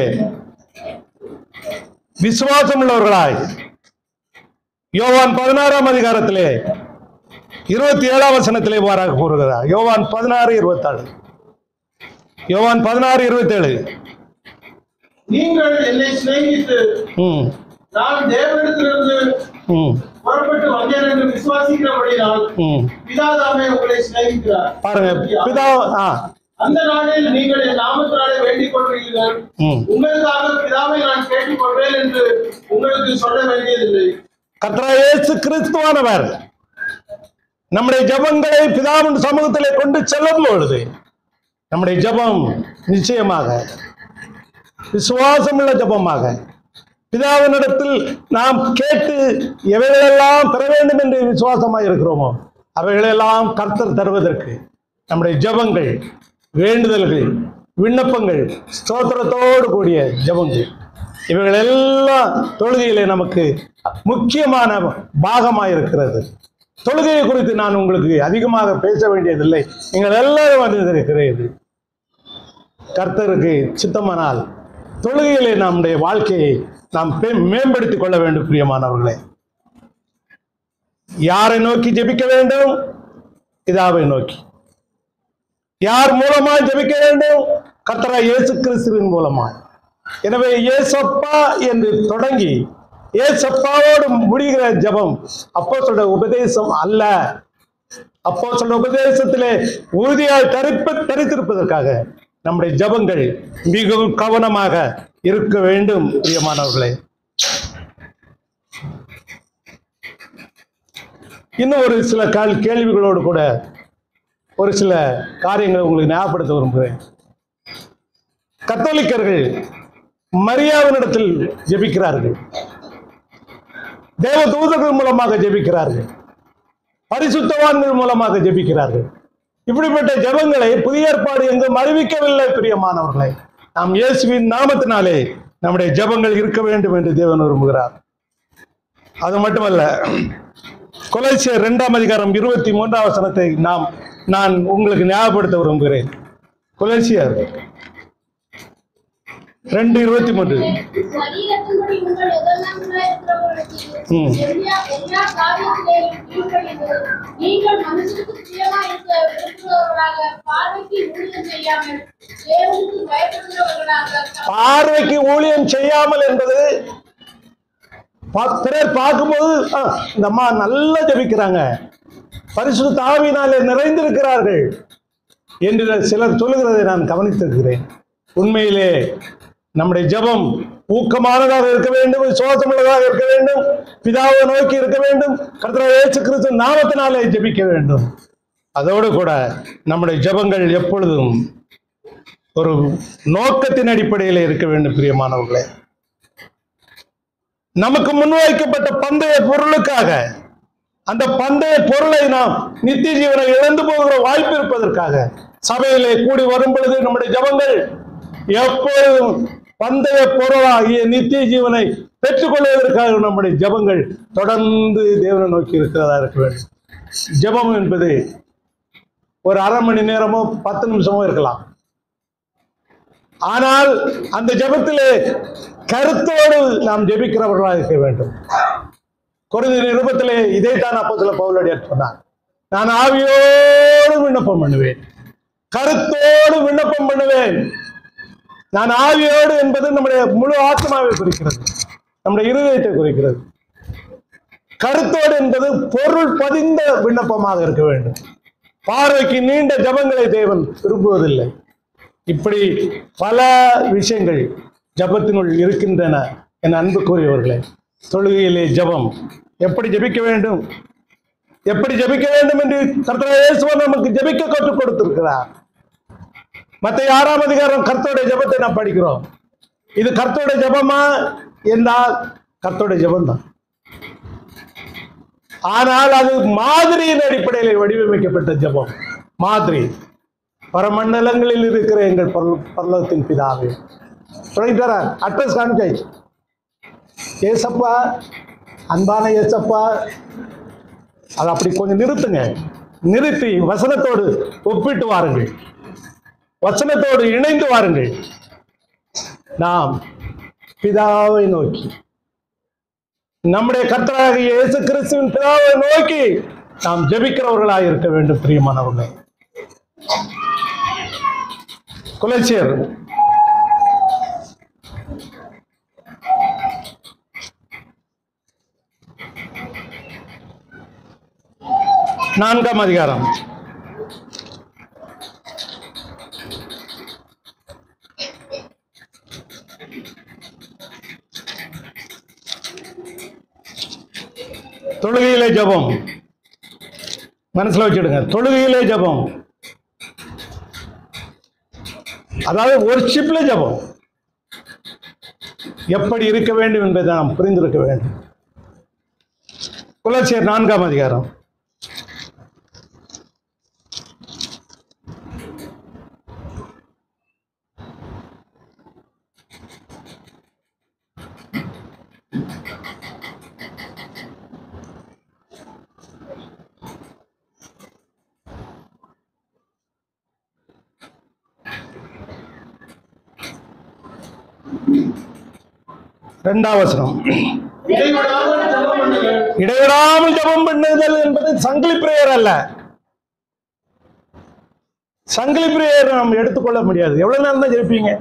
விசுவாசம் உள்ளவர்களாய் யோவான் பதினாறாம் அதிகாரத்திலே இருபத்தி ஏழாம் வசனத்திலே வாராக கூறுகிறார் யோவான் பதினாறு இருபத்தாறு யோவான் பதினாறு இருபத்தேழு நீங்கள் என்னை சிநேகித்து ம் நான் தேவனிடத்திலிருந்து ம் புறப்பட்டு வந்தேன் என்று விசுவாசிக்கிறபடியால் ம் பிதாதாமே உங்களை சிநேகிக்கிறார் பாருங்க பிதா ஆ அந்த நாளில் நீங்கள் என் நாமத்தினாலே வேண்டிக் கொள்வீர்கள் ம் உங்களுக்காக பிதாவை நான் கேட்டுக்கொள்வேன் என்று உங்களுக்கு சொல்ல வேண்டியதில்லை கர்த்தரா இயேசு கிறிஸ்துவானவர் நம்முடைய ஜெபங்களை பிதாவின் சமூகத்திலே கொண்டு செல்லும் பொழுது நம்முடைய ஜெபம் நிச்சயமாக விசுவாசமுள்ள ஜெபமாக பிதாவினிடத்தில் நாம் கேட்டு எவைகளெல்லாம் பெற வேண்டும் என்று விசுவாசமாக இருக்கிறோமோ அவைகளெல்லாம் கர்த்தர் தருவதற்கு நம்முடைய ஜெபங்கள் வேண்டுதல்கள் விண்ணப்பங்கள் ஸ்தோத்திரத்தோடு கூடிய ஜெபங்கள் இவைகள் எல்லாம் தொழுகையிலே நமக்கு முக்கியமான பாகமாக இருக்கிறது தொழுகையை குறித்து நான் உங்களுக்கு அதிகமாக பேச வேண்டியதில்லை நீங்கள் எல்லாரும் அறிந்திருக்கிறீர்கள் கர்த்தருக்கு சித்தமானால் தொழுகையிலே நம்முடைய வாழ்க்கையை நாம் பே- மேம்படுத்திக் கொள்ள வேண்டும் பிரியமானவர்களே யாரை நோக்கி ஜெபிக்க வேண்டும் பிதாவை நோக்கி யார் மூலமாய் ஜெபிக்க வேண்டும் கர்த்தரா இயேசு கிறிஸ்துவின் மூலமாய் எனவே ஏசப்பா என்று தொடங்கி ஏசப்பாவோடு முடிகிற ஜெபம் அப்போ சொல்ற உபதேசம் அல்ல அப்போ சொல்ற உபதேசத்திலே உறுதியாய் தரிப்பு தரித்திருப்பதற்காக நம்முடைய ஜெபங்கள் மிகவும் கவனமாக இருக்க வேண்டும் பிரியமானவர்களே இன்னும் ஒரு சில கால் கேள்விகளோடு கூட ஒரு சில காரியங்களை உங்களுக்கு ஞாபகப்படுத்த விரும்புகிறேன் கத்தோலிக்கர்கள் மரியாவினிடத்தில் ஜெபிக்கிறார்கள் தேவ தூதர்கள் மூலமாக ஜெபிக்கிறார்கள் பரிசுத்தவான்கள் மூலமாக ஜெபிக்கிறார்கள் இப்படிப்பட்ட ஜெபங்களை புதிய ஏற்பாடு எங்கும் அறிவிக்கவில்லை பிரியமானவர்களே நாம் இயேசுவின் நாமத்தினாலே நம்முடைய ஜெபங்கள் இருக்க வேண்டும் என்று தேவன் விரும்புகிறார் அது மட்டுமல்ல கொலைசியர் இரண்டாம் அதிகாரம் இருபத்தி மூன்றாம் வசனத்தை நாம் நான் உங்களுக்கு ஞாபகப்படுத்த விரும்புகிறேன் கொலைசியர் ரெண்டு இருபத்தி மூன்று சரீரத்தின்படி உங்கள் எதெல்லாங்களா இருக்கிறவர்களுக்கு ம். எல்லா எல்லா காரியத்திலேயும் கீழ்ப்படிந்து நீங்கள் மனுஷனுக்கு பிரியமா இருக்க விரும்புகிறவர்களாக பார்வைக்கு ஊழியம் செய்யாமல் தேவனுக்கு பயப்படுகிறவர்களாக பார்வைக்கு ஊழியம் செய்யாமல் என்பது பா- பிறர் பார்க்கும்போது "ஆ, இந்த அம்மா நல்லா ஜெபிக்கிறாங்க பரிசுத்த தாவினாலே நிறைந்திருக்கிறார்கள் என்று சிலர் சொல்லுகிறதை நான் கவனித்திருக்கிறேன் உண்மையிலே நம்முடைய ஜெபம் ஊக்கமானதாக இருக்க வேண்டும் விசுவாசமுள்ளதாக இருக்க வேண்டும் பிதாவை நோக்கி இருக்க வேண்டும் கர்த்தராகிய இயேசு கிறிஸ்து நாமத்தினாலே ஜெபிக்க வேண்டும் அதோடு கூட நம்முடைய ஜெபங்கள் எப்பொழுதும் ஒரு நோக்கத்தின் அடிப்படையில் இருக்க வேண்டும் பிரியமானவர்களே நமக்கு முன்வைக்கப்பட்ட பந்தய பொருளுக்காக அந்த பந்தய பொருளை நாம் நித்திய ஜீவனை இழந்து போகிற வாய்ப்பு இருப்பதற்காக சபையிலே கூடி வரும் பொழுது நம்முடைய ஜபங்கள் எப்பொழுதும் பந்தய பொருளாகிய நித்திய ஜீவனை பெற்றுக்கொள்வதற்காக நம்முடைய ஜபங்கள் தொடர்ந்து தேவனை நோக்கி இருக்கிறதா இருக்க வேண்டும் ஜெபம் என்பது ஒரு அரை மணி நேரமோ பத்து நிமிஷமோ இருக்கலாம் ஆனால் அந்த ஜெபத்திலே கருத்தோடு நாம் ஜெபிக்கிறவர்களாக இருக்க வேண்டும் குறைந்த நிருபத்திலே இதைத்தான் அப்போ சில பவுலடியார் சொன்னார் நான் ஆவியோடு விண்ணப்பம் பண்ணுவேன் கருத்தோடு விண்ணப்பம் பண்ணுவேன் நான் ஆவியோடு என்பது நம்முடைய முழு ஆத்மாவை குறிக்கிறது நம்முடைய இருதயத்தை குறிக்கிறது கருத்தோடு என்பது பொருள் பதிந்த விண்ணப்பமாக இருக்க வேண்டும் பார்வைக்கு நீண்ட ஜபங்களை தேவன் விரும்புவதில்லை இப்படி பல விஷயங்கள் ஜபத்தினுள் இருக்கின்றன என் அன்புக்குரியவர்களே தொழுகையிலே ஜபம் எப்படி ஜெபிக்க வேண்டும் எப்படி ஜெபிக்க வேண்டும் என்று கர்த்தராகிய இயேசுவன் நமக்கு ஜெபிக்க கற்றுக் கொடுத்திருக்கிறார் மத்த ஆறாம் அதிகாரம் கர்த்தருடைய ஜெபத்தை நாம் படிக்கிறோம் இது கர்த்தருடைய ஜெபமா என்றால் கர்த்தருடைய ஜெபம் தான் ஆனால் அது மாதிரியின் அடிப்படையில் வடிவமைக்கப்பட்ட ஜெபம் மாதிரி பரமண்டலங்களில் இருக்கிற எங்கள் பரல- பரலோகத்தின் பிதாவே சொல்லிட்டாரா அட்ரஸ் காமிச்சாச்சு ஏசப்பா அன்பான ஏசப்பா அதை அப்படி கொஞ்சம் நிறுத்துங்க நிறுத்தி வசனத்தோடு ஒப்பிட்டு வாருங்கள் வசனத்தோடு இணைந்து வாருங்கள் நாம் பிதாவை நோக்கி நம்முடைய கர்த்தராகிய இயேசு கிறிஸ்துவின் பிதாவை நோக்கி நாம் ஜெபிக்கிறவர்களாக இருக்க வேண்டும் பிரியமானவர்களே குலச்சியர் நான்காம் அதிகாரம் தொழுகையிலே ஜெபம் மனசுல வச்சுடுங்க தொழுகையிலே ஜெபம் அதாவது ஒரு ஷிப்ல ஜெபம் எப்படி இருக்க வேண்டும் என்பதை நாம் புரிந்திருக்க வேண்டும் குலச்சியர் நான்காம் அதிகாரம் இரண்டாம் வசனம் இடைவிடாமல் ஜெபம் பண்ணுங்கள் இடைவிடாமல் ஜெபம் பண்ணுதல் என்பது சங்கிலி பிரேயர் அல்ல சங்கிலி பிரேயர் நாம் எடுத்துக்கொள்ள முடியாது எவ்வளவு நேரம் தான் ஜெபிப்பீங்க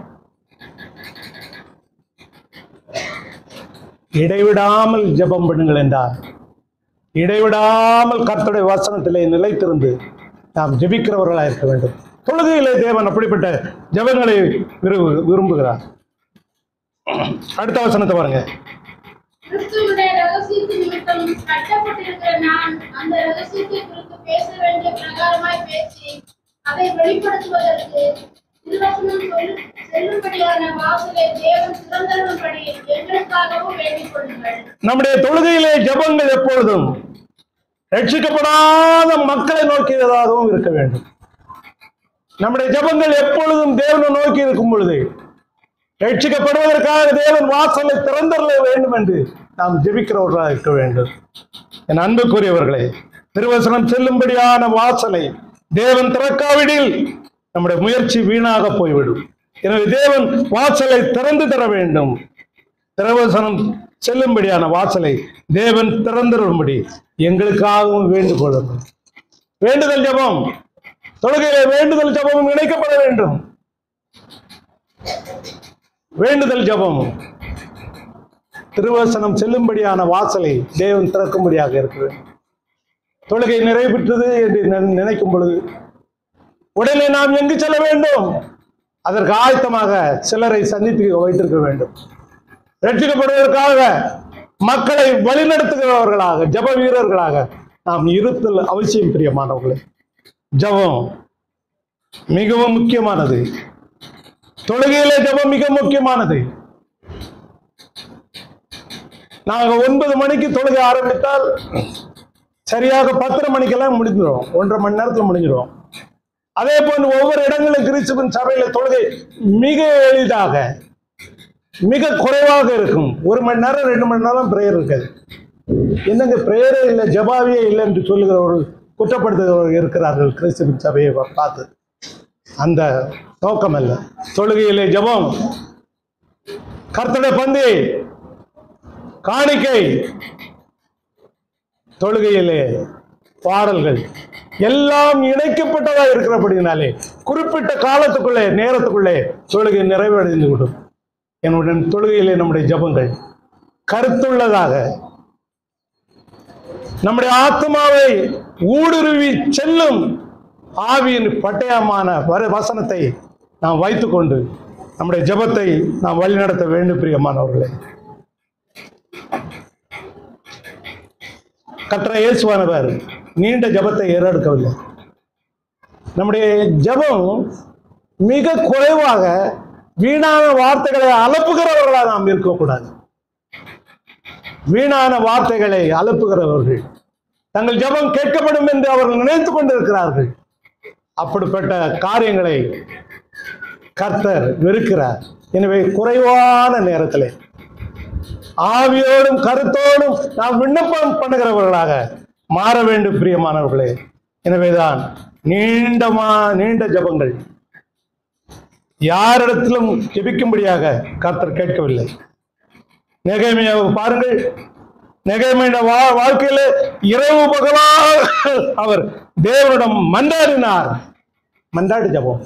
இடைவிடாமல் ஜெபம் பண்ணுங்கள் என்றார் இடைவிடாமல் கர்த்தருடைய வசனத்திலே நிலைத்திருந்து நாம் ஜெபிக்கிறவர்களாக இருக்க வேண்டும் தொழுகையிலே தேவன் அப்படிப்பட்ட ஜெபங்களை விரும்பு விரும்புகிறார் அடுத்த வசனத்தை பாருங்க கிறிஸ்துவுடைய ரகசியத்தின் நிமித்தம் கட்டப்பட்டிருக்கிற நான் அந்த ரகசியத்தை குறித்து பேச வேண்டிய பிரகாரமாய் பேசி அதை வெளிப்படுத்துவதற்கு திருவசனம் சொல் செல்லும்படியான வாசலை தேவன் திறந்தருளும்படி எங்களுக்காகவும் வேண்டிக் கொள்ளுங்கள் நம்முடைய தொழுகையிலே ஜெபங்கள் எப்பொழுதும் ரட்சிக்கப்படாத மக்களை நோக்கியதாகவும் இருக்க வேண்டும் நம்முடைய ஜெபங்கள் எப்பொழுதும் தேவனை நோக்கி இருக்கும் பொழுது ரட்சிக்கப்படுவதற்காக தேவன் வாசலை திறந்தருள வேண்டும் என்று நாம் ஜெபிக்கிறவர்களாக இருக்க வேண்டும் என் அன்புக்குரியவர்களே திருவசனம் செல்லும்படியான வாசலை தேவன் திறக்காவிடில் நம்முடைய முயற்சி வீணாக போய்விடும் எனவே தேவன் வாசலை திறந்து தர வேண்டும் திரவசனம் செல்லும்படியான வாசலை தேவன் திறந்திரும்படி எங்களுக்காகவும் வேண்டுகோள் வேண்டுதல் ஜெபம் தொழுகையிலே வேண்டுதல் ஜெபமும் இணைக்கப்பட வேண்டும் வேண்டுதல் ஜெபம் திருவசனம் செல்லும்படியான வாசலை தேவன் திறக்கும்படியாக இருக்கிறது தொழுகை நிறைவேற்றது என்று நினை- நினைக்கும் பொழுது உடனே நாம் எங்கு செல்ல வேண்டும் அதற்கு ஆயத்தமாக சிலரை சந்தித்து வைத்திருக்க வேண்டும் ரட்சிக்கப்படுவதற்காக மக்களை வழிநடத்துகிறவர்களாக ஜப வீரர்களாக நாம் இருத்தல் அவசியம் பிரியமானவர்களே ஜபம் மிகவும் முக்கியமானது தொழுகையிலே ஜபம் மிக முக்கியமானது நாங்க ஒன்பது மணிக்கு தொழுகை ஆரம்பித்தால் சரியாக பத்தரை மணிக்கெல்லாம் முடிஞ்சிடும் ஒன்றரை மணி நேரத்துல முடிஞ்சிடும் அதே போன்று ஒவ்வொரு இடங்களிலும் கிறிஸ்துவின் சபையில தொழுகை மிக எளிதாக மிக குறைவாக இருக்கும் ஒரு மணி நேரம் ரெண்டு மணி நேரம் பிரேயர் இருக்காது என்னங்க பிரேயரே இல்லை ஜபாவே இல்லை என்று சொல்லுகிறவர்கள் குற்றப்படுத்துகிறவர்கள் இருக்கிறார்கள் கிறிஸ்துவின் சபையை பார்த்து அந்த நோக்கம் அல்ல தொழுகையிலே ஜெபம் கர்த்தருடைய பந்தி காணிக்கை தொழுகையிலே பாடல்கள் எல்லாம் இணைக்கப்பட்டதா இருக்கிறபடினாலே குறிப்பிட்ட காலத்துக்குள்ளே நேரத்துக்குள்ளே தொழுகை நிறைவடைந்து விடும் என்னுடைய தொழுகையிலே நம்முடைய ஜெபங்கள் கருத்துள்ளதாக நம்முடைய ஆத்மாவை ஊடுருவி செல்லும் ஆவியின் பட்டயமான வர வசனத்தை நாம் வைத்துக்கொண்டு நம்முடைய ஜெபத்தை நாம் வழிநடத்த வேண்டும் பிரியமானவர்களே கற்ற இயேசுவானவர் நீண்ட ஜெபத்தை ஏறெடுக்கவில்லை நம்முடைய ஜெபம் மிக குறைவாக வீணான வார்த்தைகளை அலப்புகிறவர்களாக நாம் இருக்கக்கூடாது வீணான வார்த்தைகளை அலப்புகிறவர்கள் தங்கள் ஜெபம் கேட்கப்படும் என்று அவர்கள் நினைத்துக் கொண்டிருக்கிறார்கள் அப்படிப்பட்ட காரியங்களை கர்த்தர் வெறுக்கிறார் எனவே குறைவான நேரத்திலே ஆவியோடும் கருத்தோடும் நாம் விண்ணப்பம் பண்ணுகிறவர்களாக மாற வேண்டும் பிரியமானவர்களே எனவேதான் நீண்டமா நீண்ட ஜெபங்கள் யாரிடத்திலும் ஜெபிக்கும்படியாக கர்த்தர் கேட்கவில்லை நெகைமையாவை பாருங்கள் நெகைமைய வா வாழ்க்கையில இரவு பகலாக அவர் தேவனிடம் மன்றாடினார் மன்றாடி ஜெபம்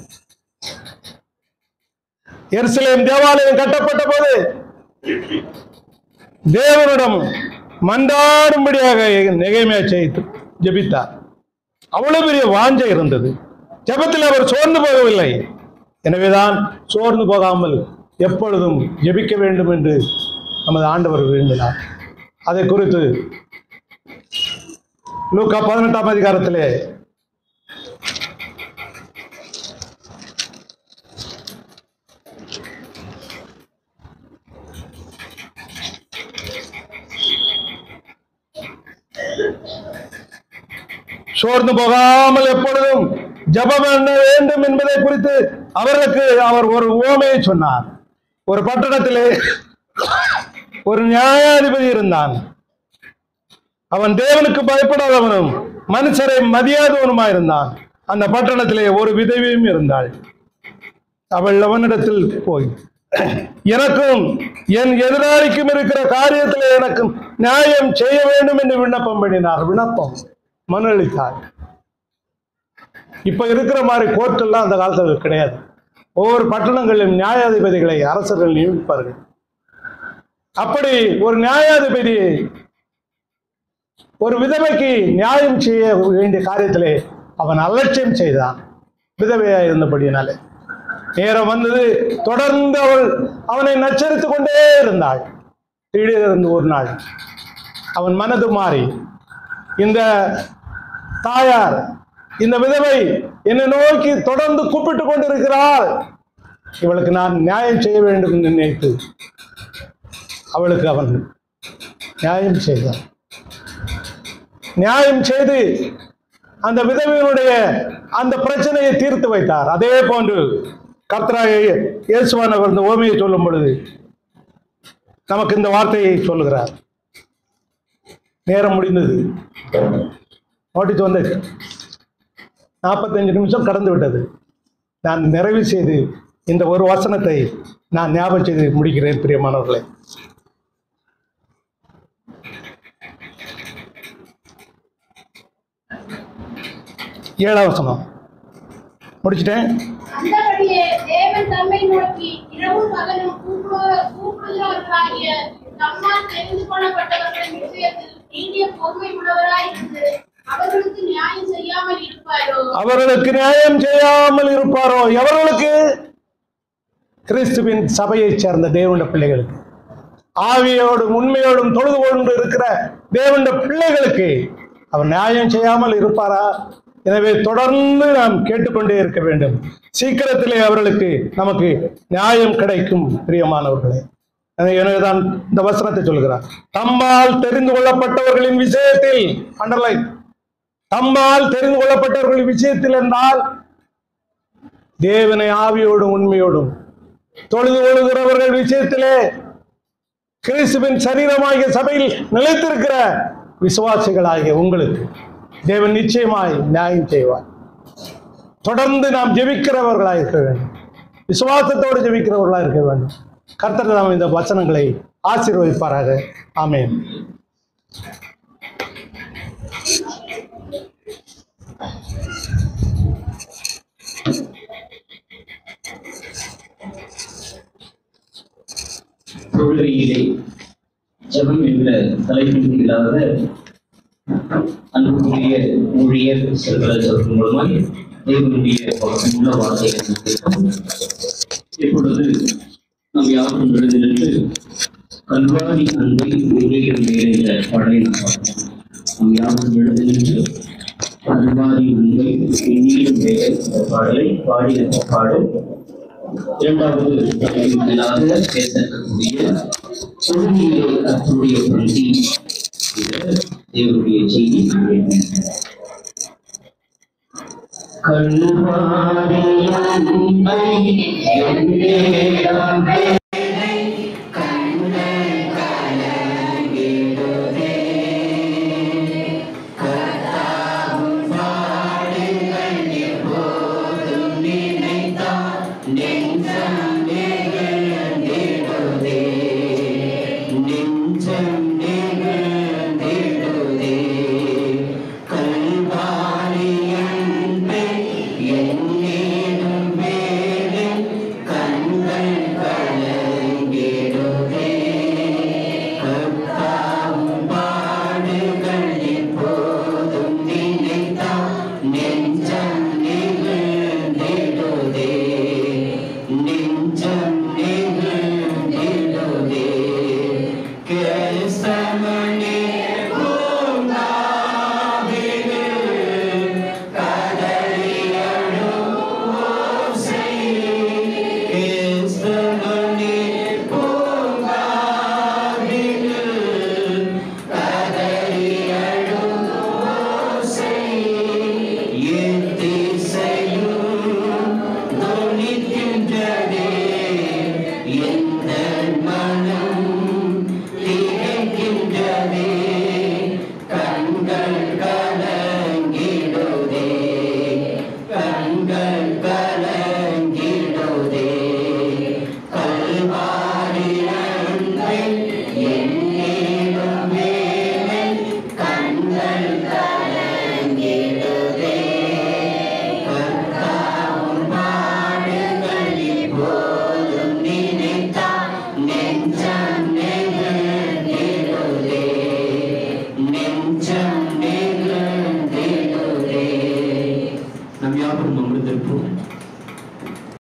எருசலேம் தேவாலயம் கட்டப்பட்ட போது தேவனிடம் மன்றாடும்படியாக நெகைமையா செய்து ஜெபித்தார் அவ்வளவு பெரிய வாஞ்சை இருந்தது ஜெபத்தில் அவர் சோர்ந்து போகவில்லை எனவேதான் சோர்ந்து போகாமல் எப்பொழுதும் ஜெபிக்க வேண்டும் என்று நமது ஆண்டவர் விரும்பினார் அதை குறித்து லூக்கா பதினெட்டாம் அதிகாரத்திலே சோர்ந்து போகாமல் எப்பொழுதும் ஜெபம் பண்ண வேண்டும் என்பதை குறித்து அவர்களுக்கு அவர் ஒரு உவமையை சொன்னார் ஒரு பட்டணத்திலே ஒரு நியாயாதிபதி இருந்தான் அவன் தேவனுக்கு பயப்படாதவனும் மனுஷரை மதியாதவனுமாயிருந்தான் அந்த பட்டணத்திலே ஒரு விதவையும் இருந்தாள் அவள் அவனிடத்தில் போய் எனக்கும் என் எதிராளிக்கும் இருக்கிற காரியத்தில் எனக்கும் நியாயம் செய்ய வேண்டும் என்று விண்ணப்பம் பண்ணினார் விண்ணப்பம் மனு அளித்தார் இப்ப இருக்கிற மாதிரி கோர்ட் எல்லாம் அந்த காலத்துல கிடையாது ஒவ்வொரு பட்டணங்களிலும் நியாயாதிபதிகளை அரசர்கள் நியமிப்பார்கள் அப்படி ஒரு நியாயாதிபதி ஒரு விதவைக்கு நியாயம் செய்ய வேண்டிய காரியத்திலே அவன் அலட்சியம் செய்தான் விதவையா இருந்தபடியினாலே நேரம் வந்தது தொடர்ந்து அவள் அவனை நச்சரித்துக் கொண்டே இருந்தாள் திடீரென்று ஒரு நாள் அவன் மனது மாறி இந்த தாயார் இந்த விதவை என்னை நோக்கி தொடர்ந்து கூப்பிட்டு கொண்டிருக்கிறாள் இவளுக்கு நான் நியாயம் செய்ய வேண்டும் என்று நினைத்து அவளுக்கு அவன் நியாயம் செய்தான் நியாயம் செய்து அந்த விதவையினுடைய அந்த பிரச்சனையை தீர்த்து வைத்தார் அதே போன்று கர்த்தராக இயேசுவானவர் இந்த ஓமையை சொல்லும் பொழுது நமக்கு இந்த வார்த்தையை சொல்லுகிறார் நேரம் முடிந்தது நோட்டீஸ் வந்தது நாற்பத்தஞ்சு நிமிஷம் கடந்து விட்டது நான் நிறைவு செய்து இந்த ஒரு வசனத்தை நான் ஞாபகம் செய்து முடிக்கிறேன் பிரியமானவர்களே ஏழாம் வசனம் முடிச்சிட்டேன் அந்தபடியே தேவன் தம்மை நோக்கி இரவும் பகலும் கூப்பிடுவ- கூப்பிடுகிறவர்களாகிய தம்மால் தெரிந்து கொள்ளப்பட்டவர்களின் விஷயத்தில் நீடிய பொறுமை உள்ளவராயிருந்து அவர்களுக்கு நியாயம் செய்யாமல் இருப்பாரோ அவர்களுக்கு நியாயம் செய்யாமல் இருப்பாரோ எவர்களுக்கு கிறிஸ்துவின் சபையைச் சேர்ந்த தேவனுடைய பிள்ளைகளுக்கு ஆவியோடும் உண்மையோடும் தொழுது கொண்டு இருக்கிற தேவனுடைய பிள்ளைகளுக்கு அவர் நியாயம் செய்யாமல் இருப்பாரா எனவே தொடர்ந்து நாம் கேட்டுக்கொண்டே இருக்க வேண்டும் சீக்கிரத்திலே அவர்களுக்கு நமக்கு நியாயம் கிடைக்கும் பிரியமானவர்களே எனவே எனவேதான் இந்த வசனத்தை சொல்கிறார் தம்மால் தெரிந்து கொள்ளப்பட்டவர்களின் விஷயத்தில் அண்டர்லைன் தம்மால் தெரிந்து கொள்ளப்பட்டவர்களின் விஷயத்தில் என்றால் தேவனை ஆவியோடும் உண்மையோடும் தொழுது கொள்கிறவர்கள் விஷயத்திலே கிறிஸ்துவின் சரீரமாகிய சபையில் நிலைத்திருக்கிற விசுவாசிகளாகிய உங்களுக்கு தேவன் நிச்சயமாய் நியாயம் செய்வார் தொடர்ந்து நாம் ஜெபிக்கிறவர்களாக இருக்க வேண்டும் விசுவாசத்தோடு ஜெபிக்கிறவர்களாக இருக்க வேண்டும் கர்த்தர் நாம் இந்த வசனங்களை ஆசீர்வதிப்பாராக ஆமென் தொழுகையிலே ஜெபம் என்ற தலைப்பின் கீழாக அன்புக்குரிய ஊழியர் செல்வராஜ் அவர்கள் மூலமாய் தேவனுடைய உள்ள வார்த்தைகளை கேட்போம். இப்பொழுது நாம் யாரும் எழுதிலிருந்து கல்வாரி அன்பை ஊழியர் மேலே என்ற பாடலை நாம் பார்ப்போம் நாம் யாரும் எழுதிலிருந்து கல்வாரி அன்பை ஊழியர் மேலே என்ற பாடலை பாடிய பாடல் இரண்டாவது தலைவர்களாக பேசக்கூடிய கொள்கையிலே கத்துடைய பந்தி என்ற தேவனுடைய செய்தி கல்வாரியம் நம் யாவரும் அமிர்ந்திருப்போம்